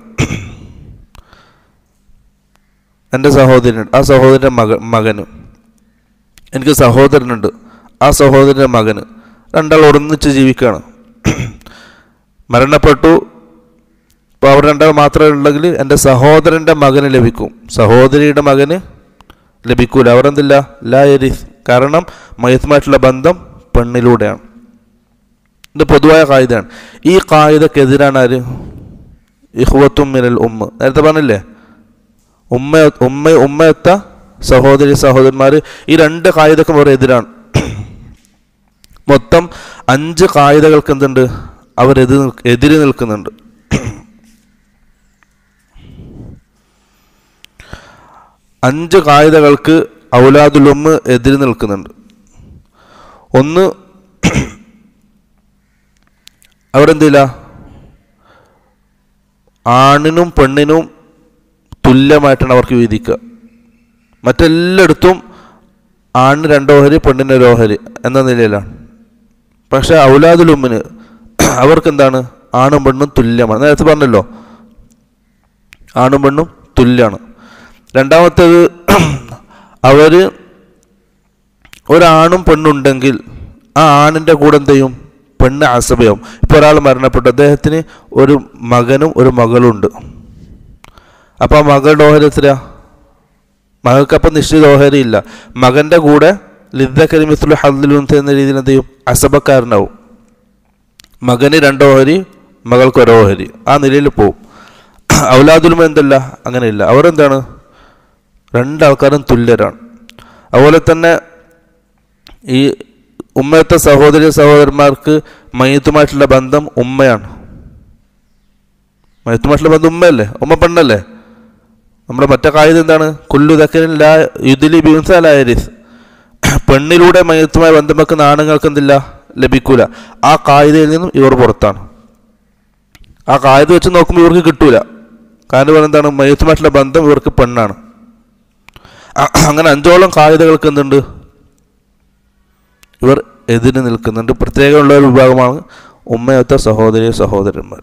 എൻ്റെ സഹോദരനുണ്ട് ആ സഹോദരൻ്റെ മക മകന് എനിക്ക് സഹോദരനുണ്ട് ആ സഹോദരൻ്റെ മകന് രണ്ടാൾ ഒന്നിച്ച് ജീവിക്കുകയാണ് മരണപ്പെട്ടു അപ്പോൾ അവർ രണ്ടാൾ മാത്രമേ ഉള്ളെങ്കിൽ എൻ്റെ സഹോദരൻ്റെ മകന് ലഭിക്കും സഹോദരിയുടെ മകന് ലഭിക്കൂല അവർ എന്തില്ല ലായരിസ് കാരണം മയത്തുമായിട്ടുള്ള ബന്ധം പെണ്ണിലൂടെയാണ് ഇത് പൊതുവായ കായികയാണ് ഈ കായികക്കെതിരാണ് ആര് ഇഹ്വത്തും മിനൽ ഉമ്മ നേരത്തെ പറഞ്ഞില്ലേ ഉമ്മ ഉമ്മ ഉമ്മയൊത്ത സഹോദരി സഹോദരന്മാർ ഈ രണ്ട് കായികക്കും അവർ എതിരാണ് മൊത്തം അഞ്ച് കായികകൾക്ക് എന്തുണ്ട് അവർ എതിർ എതിര് നിൽക്കുന്നുണ്ട് അഞ്ച് കായികകൾക്ക് ഔലാദുലുമ്മ് എതിര് നിൽക്കുന്നുണ്ട് ഒന്ന് അവരെന്തില്ല ആണിനും പെണ്ണിനും തുല്യമായിട്ടാണ് അവർക്ക് വിധിക്കുക മറ്റെല്ലായിടത്തും ആണിന് രണ്ടോഹരി പെണ്ണിന് ഒരു ഓഹരി എന്ന നിലയിലാണ് പക്ഷേ ഔലാദുലുമ്മിന് അവർക്ക് എന്താണ് ആണും പെണ്ണും തുല്യമാണ് നേരത്തെ പറഞ്ഞല്ലോ ആണും പെണ്ണും തുല്യമാണ് രണ്ടാമത്തേത് അവർ ഒരാണും പെണ്ണുണ്ടെങ്കിൽ ആ ആണിൻ്റെ കൂടെ എന്ത് ചെയ്യും പെണ്ണ് അസഭയാവും ഇപ്പോൾ ഒരാൾ മരണപ്പെട്ടു അദ്ദേഹത്തിന് ഒരു മകനും ഒരു മകളും ഉണ്ട് അപ്പോൾ ആ മകളുടെ ഓഹരി എത്രയാ മകൾക്കപ്പം നിശ്ചിത ഓഹരി ഇല്ല മകൻ്റെ കൂടെ ലിദ്ദ കരിമിത്തുള്ള ഹദ്ദിലുൻസ് എന്ന രീതിയിൽ എന്ത് ചെയ്യും അസബക്കാരനാവും മകന് രണ്ട് ഓഹരി മകൾക്ക് ഒരു ഓഹരി ആ നിലയിൽ പോവും ഔലാദുലും എന്തല്ല അങ്ങനെയില്ല അവരെന്താണ് രണ്ടാൾക്കാരും തുല്യരാണ് അതുപോലെ തന്നെ ഈ ഉമ്മയത്തെ സഹോദരി സഹോദരന്മാർക്ക് മയ്യത്തുമായിട്ടുള്ള ബന്ധം ഉമ്മയാണ് മയ്യത്തുമായിട്ടുള്ള ബന്ധം ഉമ്മയല്ലേ ഉമ്മ പെണ്ണല്ലേ നമ്മുടെ മറ്റേ കാര്യം എന്താണ് കുല്ലു ദക്കരൻ ലാ യുദിലി ബിൻസാലായരിസ് പെണ്ണിലൂടെ മയത്തുമായി ബന്ധം വെക്കുന്ന ആണുങ്ങൾക്ക് എന്തില്ല ലഭിക്കൂല ആ കായികയിൽ നിന്നും ഇവർ പുറത്താണ് ആ കായിക വെച്ച് നോക്കുമ്പോൾ ഇവർക്ക് കിട്ടൂല കാരണം എന്താണ് മയത്തുമായിട്ടുള്ള ബന്ധം ഇവർക്ക് പെണ്ണാണ് അ- അങ്ങനെ അഞ്ചോളം കായികകൾക്ക് എന്തുണ്ട് ഇവർ എതിര് നിൽക്കുന്നുണ്ട് പ്രത്യേകമുള്ള ഒരു വിഭാഗമാണ് ഉമ്മയത്ത സഹോദരി സഹോദരന്മാർ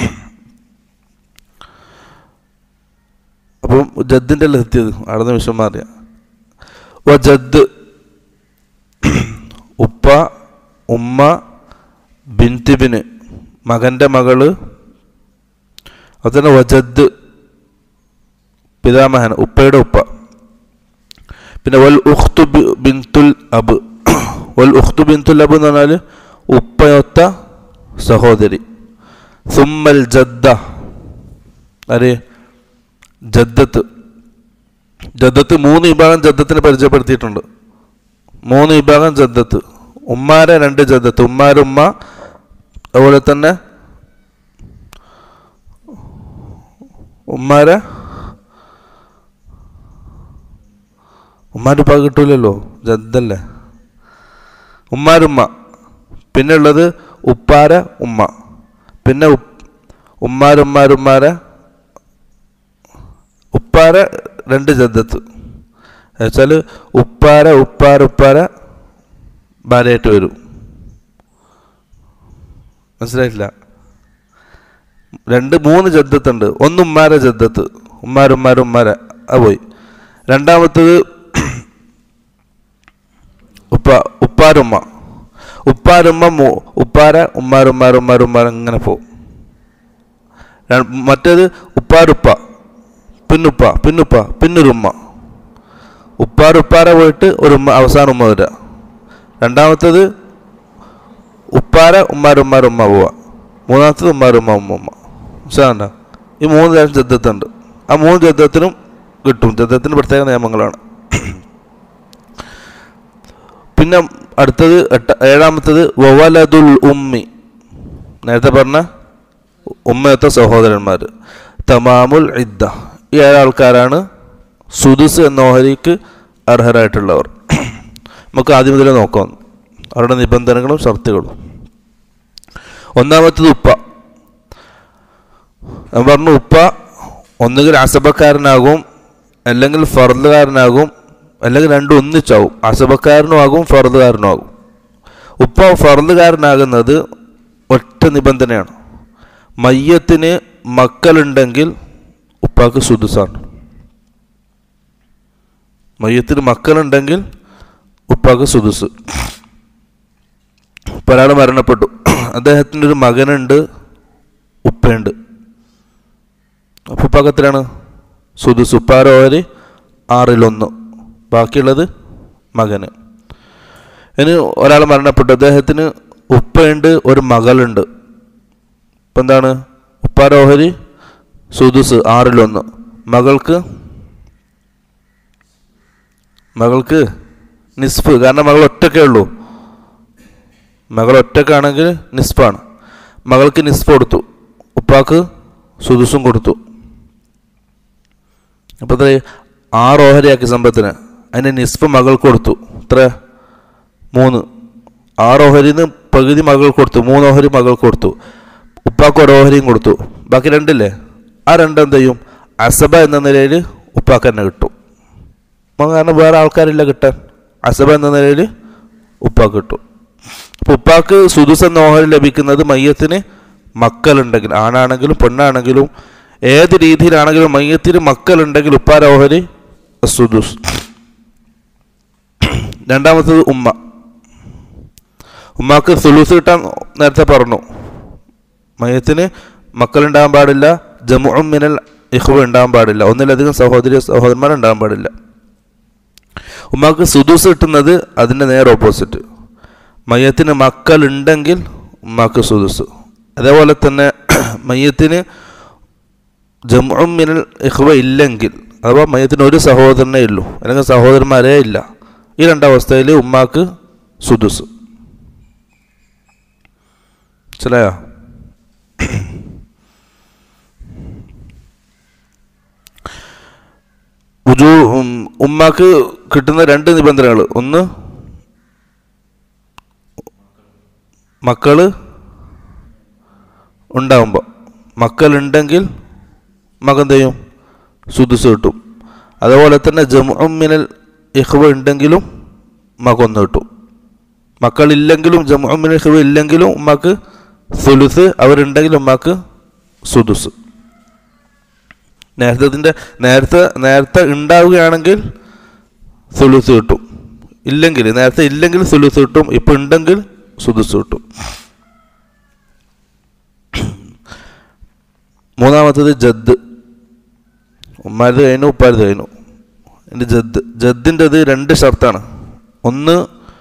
അപ്പം ജദ്ദിൻ്റെ അല്ലേ എത്തിയത് അവിടെ വിഷയം മാറിയ ഓ ജദ് ഉപ്പ ഉമ്മ ബിൻതിബിന് മകൻ്റെ മകള് അതുതന്നെ വജദ് പിതാമഹൻ ഉപ്പയുടെ ഉപ്പ പിന്നെ വൽ ഉഖ്തു ബി- ബിൻതുൽ അബ് വൽ ഉഖ്തു ബിൻതുൽ അബ് എന്ന് പറഞ്ഞാൽ ഉപ്പയൊത്ത സഹോദരി സുമ്മൽ ജദ്ദ ആര് ജദ്ദത്ത് ജദ്ദത്ത് മൂന്ന് വിഭാഗം ജദ്ദത്തിന് പരിചയപ്പെടുത്തിയിട്ടുണ്ട് മൂന്ന് വിഭാഗം ജദ്ദത്ത് ഉമ്മാരെ രണ്ട് ജദ്ദത്ത് ഉമ്മാരുമ്മ അതുപോലെ തന്നെ ഉമ്മാരെ ഉമ്മാരുടെ ഉപ്പ കിട്ടൂലല്ലോ ജദ്ദല്ലേ ഉമ്മാരുമ്മ പിന്നെ ഉള്ളത് ഉപ്പാര ഉമ്മ പിന്നെ ഉപ്പ് ഉമ്മാരുമ്മാരുമ്മാരെ ഉപ്പാര രണ്ട് ജദ്ദത്ത് എന്നുവെച്ചാൽ ഉപ്പാര ഉപ്പാര ഉപ്പാര ഭാര്യയായിട്ട് വരും മനസ്സിലായിട്ടില്ല രണ്ട് മൂന്ന് ജദ്ദത്തുണ്ട് ഒന്ന് ഉമ്മാര ജദ്ദത്ത് ഉമ്മാരുമ്മാര ഉമ്മാര അത് പോയി രണ്ടാമത്തത് ഉപ്പ ഉപ്പാരുമ്മ ഉപ്പാരുമ്മ മൂ ഉപ്പാര ഉമ്മാരുമ്മാര ഉമ്മാരുമ്മാര ഇങ്ങനെ പോവും ര- മറ്റേത് ഉപ്പാരുപ്പ പിന്നുപ്പ പിന്നുപ്പ പിന്നൊരുമ്മ ഉപ്പാരുപ്പാര പോയിട്ട് ഒരു ഉമ്മ അവസാനം ഉമ്മ വരിക രണ്ടാമത്തത് ഉപ്പാര ഉമ്മാരുമ്മാര ഉമ്മ പോവുക മൂന്നാമത്തത് ഉമ്മാരുമ്മ ഉമ്മ ഉമ്മ മനസ്സിലാകണ്ട ഈ മൂന്ന് തരം ജദ്ദത്തുണ്ട് ആ മൂന്ന് ജദ്ദത്തിനും കിട്ടും ജദ്ദത്തിന് പ്രത്യേക നിയമങ്ങളാണ് പിന്നെ അടുത്തത് എട്ട ഏഴാമത്തത് വവലദുൽ ഉമ്മി നേരത്തെ പറഞ്ഞ ഉമ്മയത്ത സഹോദരന്മാർ തമാമുൽ ഇദ്ദ ഈ ഏഴാൾക്കാരാണ് സുദുസ് എന്ന ഓഹരിക്ക് അർഹരായിട്ടുള്ളവർ നമുക്ക് ആദ്യം മുതലേ നോക്കാം അവരുടെ നിബന്ധനകളും ഷർത്തുകളും ഒന്നാമത്തത് ഉപ്പ ഞാൻ പറഞ്ഞു ഉപ്പ ഒന്നുകിൽ അസബക്കാരനാകും അല്ലെങ്കിൽ ഫർദുകാരനാകും അല്ലെങ്കിൽ രണ്ടും ഒന്നിച്ചാവും അസബക്കാരനും ആകും ഫർദുകാരനും ആകും ഉപ്പ ഫർദുകാരനാകുന്നത് ഒറ്റ നിബന്ധനയാണ് മയ്യത്തിന് മക്കളുണ്ടെങ്കിൽ ഉപ്പാക്ക് സുദുസാണ് മയ്യത്തിന് മക്കളുണ്ടെങ്കിൽ ഉപ്പാക്ക് സുദുസ് ഇപ്പം ഒരാൾ മരണപ്പെട്ടു അദ്ദേഹത്തിൻ്റെ ഒരു മകനുണ്ട് ഉപ്പയുണ്ട് അപ്പോൾ ഉപ്പാക്ക് എത്രയാണ് സുദുസ് ഉപ്പാര ഓര് ആറിലൊന്ന് ബാക്കിയുള്ളത് മകന് ഇനി ഒരാൾ മരണപ്പെട്ടു അദ്ദേഹത്തിന് ഉപ്പയുണ്ട് ഒരു മകളുണ്ട് ഇപ്പം എന്താണ് ഉപ്പാര ഓഹരി സുദുസ് ആറിലൊന്ന് മകൾക്ക് മകൾക്ക് നിസ്ഫ് കാരണം മകൾ ഒറ്റക്കേ ഉള്ളൂ മകൾ ഒറ്റക്കാണെങ്കിൽ നിസ്ഫാണ് മകൾക്ക് നിസ്ഫ് കൊടുത്തു ഉപ്പാക്ക് സുദുസും കൊടുത്തു അപ്പോൾ എത്ര ആറ് ഓഹരിയാക്കി സമ്പത്തിന് അതിന് നിസ്ഫ് മകൾക്ക് കൊടുത്തു എത്ര മൂന്ന് ആറ് ഓഹരിന്ന് പകുതി മകൾ കൊടുത്തു മൂന്ന് ഓഹരി മകൾക്ക് കൊടുത്തു ഉപ്പാക്ക് ഒരു ഓഹരിയും കൊടുത്തു ബാക്കി രണ്ടില്ലേ ആ രണ്ട് എന്ത് ചെയ്യും അസബ എന്ന നിലയിൽ ഉപ്പാക്ക് തന്നെ കിട്ടും അപ്പം കാരണം വേറെ ആൾക്കാരില്ല കിട്ടാൻ അസബ എന്ന നിലയിൽ ഉപ്പാക്ക് കിട്ടും അപ്പോൾ ഉപ്പാക്ക് സുദുസ് എന്ന ഓഹരി ലഭിക്കുന്നത് മയ്യത്തിന് മക്കളുണ്ടെങ്കിൽ ആണാണെങ്കിലും പെണ്ണാണെങ്കിലും ഏത് രീതിയിലാണെങ്കിലും മയ്യത്തിന് മക്കളുണ്ടെങ്കിൽ ഉപ്പാര ഓഹരി അസുദുസ് രണ്ടാമത്തത് ഉമ്മ ഉമ്മാക്ക് സുലൂസ് കിട്ടാൻ നേരത്തെ പറഞ്ഞു മയത്തിന് മക്കളുണ്ടാകാൻ പാടില്ല ജമുഅം മിനൽ ഇഹ്വ ഉണ്ടാകാൻ പാടില്ല ഒന്നിലധികം സഹോദരി സഹോദരന്മാർ ഉണ്ടാകാൻ പാടില്ല ഉമ്മാക്ക് സുദൂസ് കിട്ടുന്നത് അതിൻ്റെ നേരെ ഓപ്പോസിറ്റ് മയ്യത്തിന് മക്കളുണ്ടെങ്കിൽ ഉമ്മാക്ക് സുദൂസ് അതേപോലെ തന്നെ മയ്യത്തിന് ജമുഅം മിനൽ ഇഹ്വ ഇല്ലെങ്കിൽ അഥവാ മയ്യത്തിന് ഒരു സഹോദരനേ ഉള്ളൂ അല്ലെങ്കിൽ സഹോദരന്മാരേ ഇല്ല ഈ രണ്ടവസ്ഥയിൽ ഉമ്മാക്ക് സുദുസ് മനസ്സിലായോ ഉജു ഉം, ഉമ്മാക്ക് കിട്ടുന്ന രണ്ട് നിബന്ധനകൾ ഒന്ന് മക്കള് ഉണ്ടാകുമ്പോൾ മക്കളുണ്ടെങ്കിൽ മകൻ ചെയ്യും സുദുസ് കിട്ടും അതുപോലെ തന്നെ ജമുഅമ്മിനൽ ഇഹ്വ ഉണ്ടെങ്കിലും മകൊന്ന് കിട്ടും മക്കളില്ലെങ്കിലും ജമുഅമ്മിനൽ ഇഹ്വ ഇല്ലെങ്കിലും ഉമ്മാക്ക് സുലുസ് അവരുണ്ടെങ്കിൽ ഉമ്മാക്ക് സുദുസ് നേരത്തെ നേരത്തെ നേരത്തെ ഉണ്ടാവുകയാണെങ്കിൽ സുലുസ് കിട്ടും ഇല്ലെങ്കിൽ നേരത്തെ ഇല്ലെങ്കിൽ സുലുസ് കിട്ടും ഇപ്പം ഉണ്ടെങ്കിൽ സുദുസ് കിട്ടും മൂന്നാമത്തത് ജദ് ഉമ്മാരത് കഴിഞ്ഞു ഉപ്പാരത് കഴിഞ്ഞു എൻ്റെ ജദ് ജദ്ദിൻ്റെത് രണ്ട് ഷർത്താണ് ഒന്ന്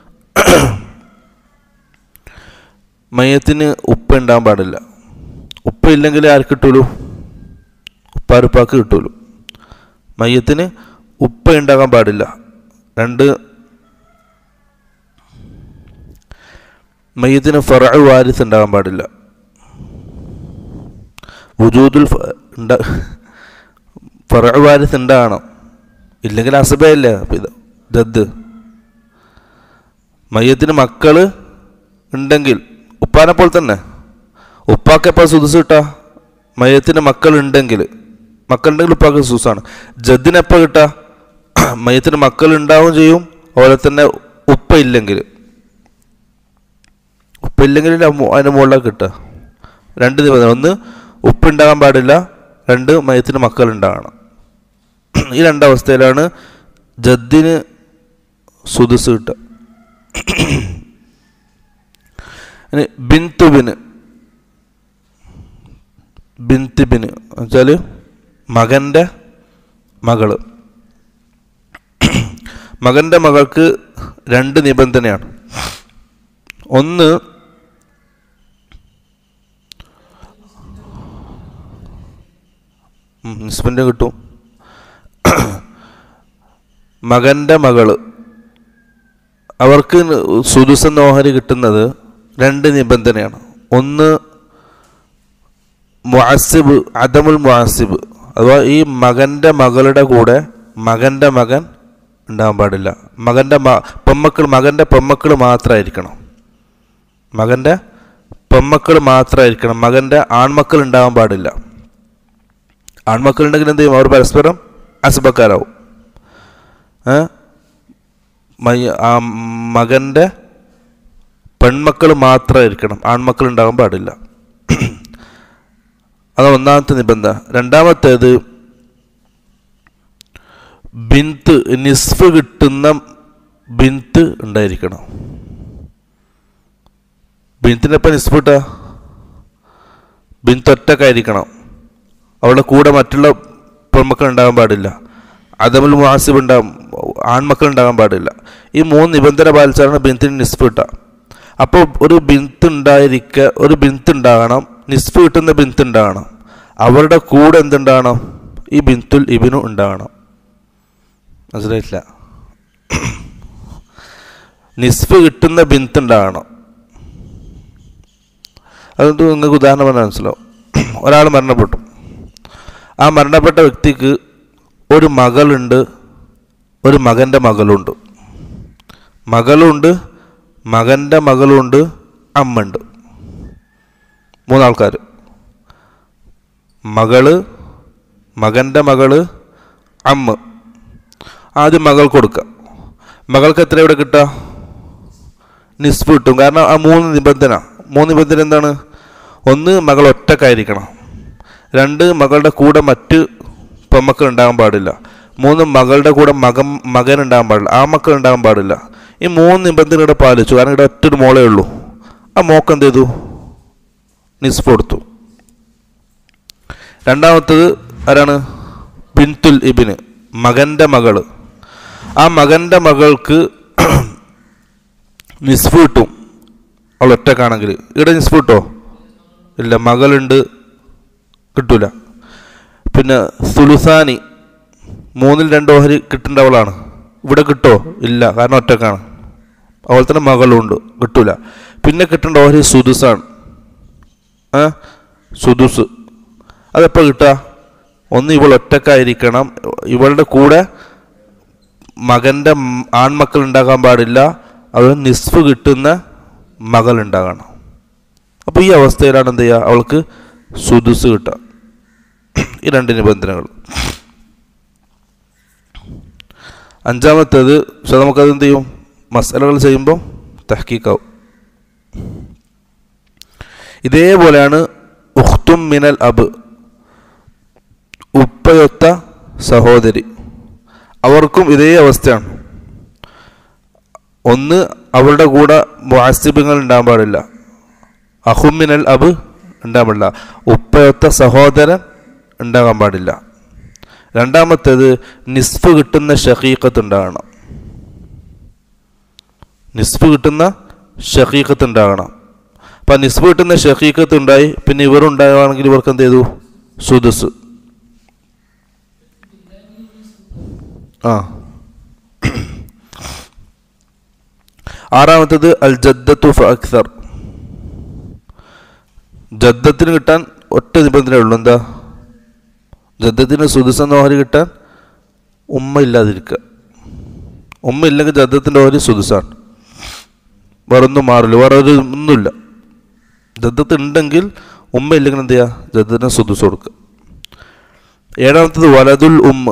മയത്തിന് ഉപ്പ ഉണ്ടാകാൻ പാടില്ല ഉപ്പ ഇല്ലെങ്കിൽ ആർക്ക് കിട്ടൂലൂ ഉപ്പാരുപ്പാക്ക് കിട്ടൂലൂ മയ്യത്തിന് ഉപ്പ ഉണ്ടാകാൻ പാടില്ല രണ്ട് മയ്യത്തിന് ഫറ വാരിസ് ഉണ്ടാകാൻ പാടില്ല വുജൂദുൽ ഫ- ഉണ്ടാ- ഫറ വാരിസ് ഉണ്ടാകണം ഇല്ലെങ്കിൽ അസബയല്ലേ അപ്പം ഇത് ദദ് മയ്യത്തിന് മക്കള് ഉണ്ടെങ്കിൽ ഉപ്പാനെ പോലെ തന്നെ ഉപ്പാക്ക് എപ്പോൾ സുദുസ് കിട്ടാ മയത്തിന് മക്കൾ ഉണ്ടെങ്കിൽ മക്കളുണ്ടെങ്കിൽ ഉപ്പാക്ക് സുസാണ് ജദ്ദിന് എപ്പോൾ കിട്ടാ മയത്തിന് മക്കൾ ഉണ്ടാവും ചെയ്യും അതുപോലെ തന്നെ ഉപ്പ ഇല്ലെങ്കിൽ ഉപ്പ ഇല്ലെങ്കിൽ അതിൻ്റെ മുകളിലാണ് കിട്ടുക രണ്ട് നിബന്ധന ഒന്ന് ഉപ്പ് ഉണ്ടാകാൻ പാടില്ല രണ്ട് മയത്തിന് മക്കൾ ഉണ്ടാകണം ഈ രണ്ടവസ്ഥയിലാണ് ജദ്ദിന് സുദുസ് കിട്ടുക ഇനി ബിന്തുബിന് ബിന്തിബിന് വെച്ചാൽ മകൻ്റെ മകള് മകൻ്റെ മകൾക്ക് രണ്ട് നിബന്ധനയാണ് ഒന്ന് നിസ്ബൻ്റെ കിട്ടും മകൻ്റെ മകള് അവർക്ക് സുദുസ നോഹരി കിട്ടുന്നത് രണ്ട് നിബന്ധനയാണ് ഒന്ന് മുഅസിബ് അദമുൽ മുഅസിബ് അഥവാ ഈ മകൻ്റെ മകളുടെ കൂടെ മകൻ്റെ മകൻ ഉണ്ടാകാൻ പാടില്ല മകൻ്റെ മ പെമ്മക്കൾ മകൻ്റെ പെമ്മക്കൾ മാത്രമായിരിക്കണം മകൻ്റെ പെമ്മക്കൾ മാത്രമായിരിക്കണം മകൻ്റെ ആൺമക്കൾ ഉണ്ടാകാൻ പാടില്ല ആൺമക്കൾ ഉണ്ടെങ്കിൽ എന്ത് ചെയ്യും അവർ പരസ്പരം അസുബക്കാരാവും ഏ? മയ്യ- ആ മകൻ്റെ പെൺമക്കൾ മാത്രമായിരിക്കണം ആൺമക്കൾ ഉണ്ടാകാൻ പാടില്ല അത് ഒന്നാമത്തെ നിബന്ധന രണ്ടാമത്തേത് ബിന്ത് നിസ്ഫ് കിട്ടുന്ന ബിന്ത് ഉണ്ടായിരിക്കണം ബിന്തിനപ്പം നിസ്ഫ് കിട്ടുക ബിന്ത് ഒറ്റക്കായിരിക്കണം അവളുടെ കൂടെ മറ്റുള്ള പെൺമക്കൾ ഉണ്ടാകാൻ പാടില്ല അതമുൽ മുഹാസിബ് ഉണ്ടാകും ആൺമക്കൾ ഉണ്ടാകാൻ പാടില്ല ഈ മൂന്ന് നിബന്ധന പാലിച്ചാണ് ബിന്തിന് നിസ്ഫ് കിട്ടുക അപ്പോൾ ഒരു ബിന്ത് ഉണ്ടായിരിക്ക ഒരു ബിന്ത് ഉണ്ടാകണം നിസ്ഫ് കിട്ടുന്ന ബിന്ത് ഉണ്ടാകണം അവരുടെ കൂടെ എന്തുണ്ടാകണം ഈ ബിന്തുൽ ഇബിനു ഉണ്ടാകണം മനസ്സിലായിട്ടില്ല നിസ്ഫ് കിട്ടുന്ന ബിന്ത് ഉണ്ടാകണം അതുകൊണ്ട് നിങ്ങൾക്ക് ഉദാഹരണം പറഞ്ഞാൽ മനസ്സിലാവും ഒരാൾ മരണപ്പെട്ടു ആ മരണപ്പെട്ട വ്യക്തിക്ക് ഒരു മകളുണ്ട് ഒരു മകൻ്റെ മകളുണ്ട് മകളുണ്ട് മകൻ്റെ മകളുണ്ട് അമ്മയുണ്ട് മൂന്നാൾക്കാർ മകള് മകൻ്റെ മകള് അമ്മ ആദ്യം മകൾ കൊടുക്കുക മകൾക്ക് എത്ര ഇവിടെ കിട്ടുക നിസ്ഫ് കിട്ടും കാരണം ആ മൂന്ന് നിബന്ധന മൂന്ന് നിബന്ധന എന്താണ് ഒന്ന് മകൾ ഒറ്റക്കായിരിക്കണം രണ്ട് മകളുടെ കൂടെ മറ്റ് പെമ്മക്കൾ ഉണ്ടാകാൻ പാടില്ല മൂന്ന് മകളുടെ കൂടെ മകൻ മകൻ ഉണ്ടാകാൻ പാടില്ല ആ മക്കൾ ഉണ്ടാകാൻ പാടില്ല ഈ മൂന്ന് നിബന്ധന ഇവിടെ പാലിച്ചു കാരണം ഇവിടെ ഒറ്റൊരു മോളേ ഉള്ളൂ ആ മോക്ക് എന്ത് ചെയ്തു നിസ്ഫ് കൊടുത്തു രണ്ടാമത്തത് ആരാണ് ബിൻതുൽ ഇബിന് മകൻ്റെ മകള് ആ മകൻ്റെ മകൾക്ക് നിസ്ഫ് കിട്ടും അവൾ ഒറ്റക്കാണെങ്കിൽ ഇവിടെ നിസ്ഫ് കിട്ടോ ഇല്ല മകളുണ്ട് കിട്ടൂല പിന്നെ സുലുസാനി മൂന്നിൽ രണ്ട് ഓഹരി കിട്ടേണ്ടവളാണ് ഇവിടെ കിട്ടോ ഇല്ല കാരണം ഒറ്റക്കാണ് അതുപോലെ തന്നെ മകളുണ്ട് കിട്ടൂല പിന്നെ കിട്ടേണ്ട ഓഹരി സുദുസാണ് ആ സുദുസ് അതെപ്പോൾ കിട്ടുക ഒന്ന് ഇവൾ ഒറ്റക്കായിരിക്കണം ഇവളുടെ കൂടെ മകൻ്റെ മ് ആൺമക്കൾ ഉണ്ടാകാൻ പാടില്ല അത് നിസ്ഫ് കിട്ടുന്ന മകൾ ഉണ്ടാകണം അപ്പോൾ ഈ അവസ്ഥയിലാണ് എന്ത് ചെയ്യുക അവൾക്ക് സുദുസ് കിട്ടുക ഈ രണ്ട് നിബന്ധനകൾ അഞ്ചാമത്തേത് പക്ഷെ നമുക്കത് എന്ത് ചെയ്യും മസാലകൾ ചെയ്യുമ്പോൾ തഹക്കീക്കാവും ഇതേപോലെയാണ് ഉഖ്തും മിനൽ അബ് ഉപ്പയൊത്ത സഹോദരി അവർക്കും ഇതേ അവസ്ഥയാണ് ഒന്ന് അവളുടെ കൂടെ വാസിബങ്ങൾ ഉണ്ടാകാൻ പാടില്ല അഹുമിനൽ അബ് ഉണ്ടാകാൻ പാടില്ല ഉപ്പയൊത്ത സഹോദരൻ ഉണ്ടാകാൻ പാടില്ല രണ്ടാമത്തേത് നിസ്ഫ് കിട്ടുന്ന ഷഹീഖത്ത് ഉണ്ടാകണം നിസ്ഫ് കിട്ടുന്ന ഷഹീഖത്ത് ഉണ്ടാകണം അപ്പം നിസ്ഫ് കിട്ടുന്ന ഷഹീഖത്ത് ഉണ്ടായി പിന്നെ ഇവർ ഉണ്ടാകുകയാണെങ്കിൽ ഇവർക്ക് എന്ത് ചെയ്തു സുദസ് ആ ആറാമത്തത് അൽ ജദ്ദത്തു ഫഅക്സർ ജദ്ദത്തിന് കിട്ടാൻ ഒറ്റ നിബന്ധനയേ ഉള്ളൂ എന്താ ജദ്ദത്തിന് സുദസ് എന്ന ഓഹരി കിട്ടാൻ ഉമ്മ ഇല്ലാതിരിക്കുക ഉമ്മ ഇല്ലെങ്കിൽ ജദ്ദത്തിൻ്റെ ഓഹരി സുദസാണ് വേറൊന്നും മാറില്ല വേറെ ഒരു ഒന്നുമില്ല ജദ്ദത്ത് ഉണ്ടെങ്കിൽ ഉമ്മ ഇല്ലെങ്കിൽ എന്ത് ചെയ്യുക ജദ്ദത്തിന് സുദസ് കൊടുക്കുക ഏഴാമത്തത് വലതുൽ ഉമ്മ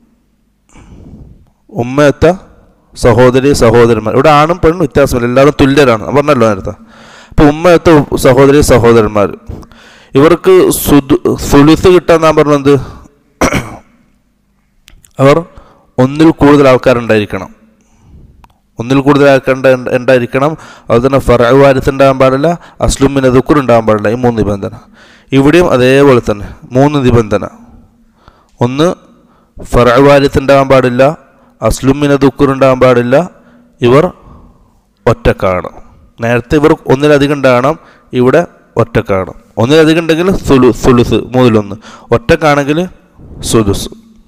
ഉമ്മയത്ത സഹോദരി സഹോദരന്മാർ ഇവിടെ ആണും പെണ്ണും വ്യത്യാസമില്ല എല്ലാവരും തുല്യരാണ് ഞാൻ പറഞ്ഞല്ലോ നേരത്തെ അപ്പോൾ ഉമ്മയത്ത സഹോദരി സഹോദരന്മാർ ഇവർക്ക് സുദു സുലുസ് കിട്ടാൻ ഞാൻ പറഞ്ഞത് അവർ ഒന്നിൽ കൂടുതൽ ആൾക്കാരുണ്ടായിരിക്കണം ഒന്നിൽ കൂടുതൽ ആൾക്കാർ ഉണ്ടായിരിക്കണം അതുപോലെ തന്നെ ഫറു വാരിസ് ഉണ്ടാകാൻ പാടില്ല അസ്ലുമിന് ദുക്കുർ ഉണ്ടാകാൻ പാടില്ല ഈ മൂന്ന് നിബന്ധന ഇവിടെയും അതേപോലെ തന്നെ മൂന്ന് നിബന്ധന ഒന്ന് ഫറു വാരിസ് ഉണ്ടാകാൻ പാടില്ല അസ്ലുമിന് ദുക്കുർ ഉണ്ടാകാൻ പാടില്ല ഇവർ ഒറ്റക്കാണ് നേരത്തെ ഇവർ ഒന്നിലധികം ഉണ്ടാകണം ഇവിടെ ഒറ്റക്കാണ് ഒന്നിലധികം ഉണ്ടെങ്കിൽ സുലു സുലുസ് മൂന്നിലൊന്ന് ഒറ്റക്കാണെങ്കിൽ സുലുസ്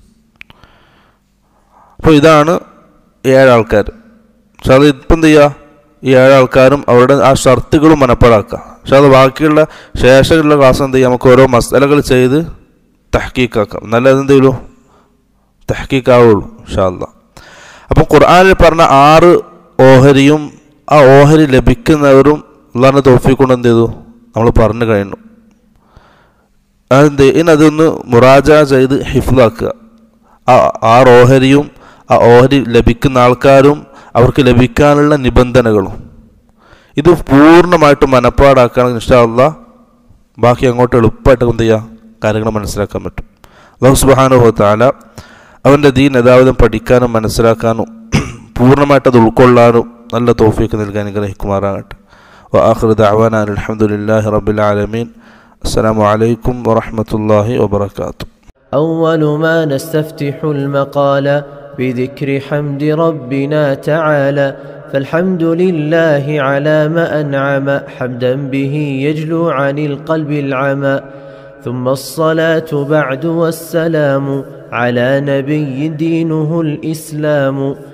അപ്പോൾ ഇതാണ് ഏഴാൾക്കാർ പക്ഷെ അത് ഇപ്പം എന്ത് ചെയ്യുക ഈ ഏഴാൾക്കാരും അവരുടെ ആ ഷർത്തുകളും മനപ്പാടാക്കുക പക്ഷെ അത് ബാക്കിയുള്ള ശേഷമുള്ള ക്ലാസ് എന്ത് ചെയ്യുക നമുക്ക് ഓരോ മസാലകൾ ചെയ്ത് തഹക്കീക്കാക്കാം എന്നാലേ അതെന്ത് ചെയ്യുള്ളൂ തഹക്കീക്കാവുള്ളൂ ഷാല്ല അപ്പം ഖുർആാനിൽ പറഞ്ഞ ആറ് ഓഹരിയും ആ ഓഹരി ലഭിക്കുന്നവരും അള്ളാഹിൻ്റെ തോഫിക്കൊണ്ട് എന്ത് ചെയ്തു നമ്മൾ പറഞ്ഞു കഴിഞ്ഞു അതെന്ത് ഇനി അതൊന്ന് മുറാജ ചെയ്ത് ഹിഫ്ലാക്കുക ആ ആറ് ഓഹരിയും ആ ഓഹരി ലഭിക്കുന്ന ആൾക്കാരും അവർക്ക് ലഭിക്കാനുള്ള നിബന്ധനകളും ഇത് പൂർണ്ണമായിട്ട് മനപ്പാടാക്കുകയാണെങ്കിൽ ഇൻഷാല്ല ബാക്കി അങ്ങോട്ട് എളുപ്പമായിട്ട് എന്ത് ചെയ്യുക കാര്യങ്ങൾ മനസ്സിലാക്കാൻ പറ്റും അള്ളാഹു സുബാനുഭവ താല അവൻ്റെ ദീൻ യഥാവിധം പഠിക്കാനും മനസ്സിലാക്കാനും പൂർണ്ണമായിട്ട് അത് ഉൾക്കൊള്ളാനും നല്ല തോഫിയൊക്കെ നൽകാൻ അനുഗ്രഹിക്കുമാറാകട്ടെ وآخر دعوانا أن الحمد لله رب العالمين السلام عليكم ورحمة الله وبركاته أول ما نستفتح المقال بذكر حمد ربنا تعالى فالحمد لله على ما أنعم حمدا به يجلو عن القلب العمى ثم الصلاة بعد والسلام على نبي دينه الإسلام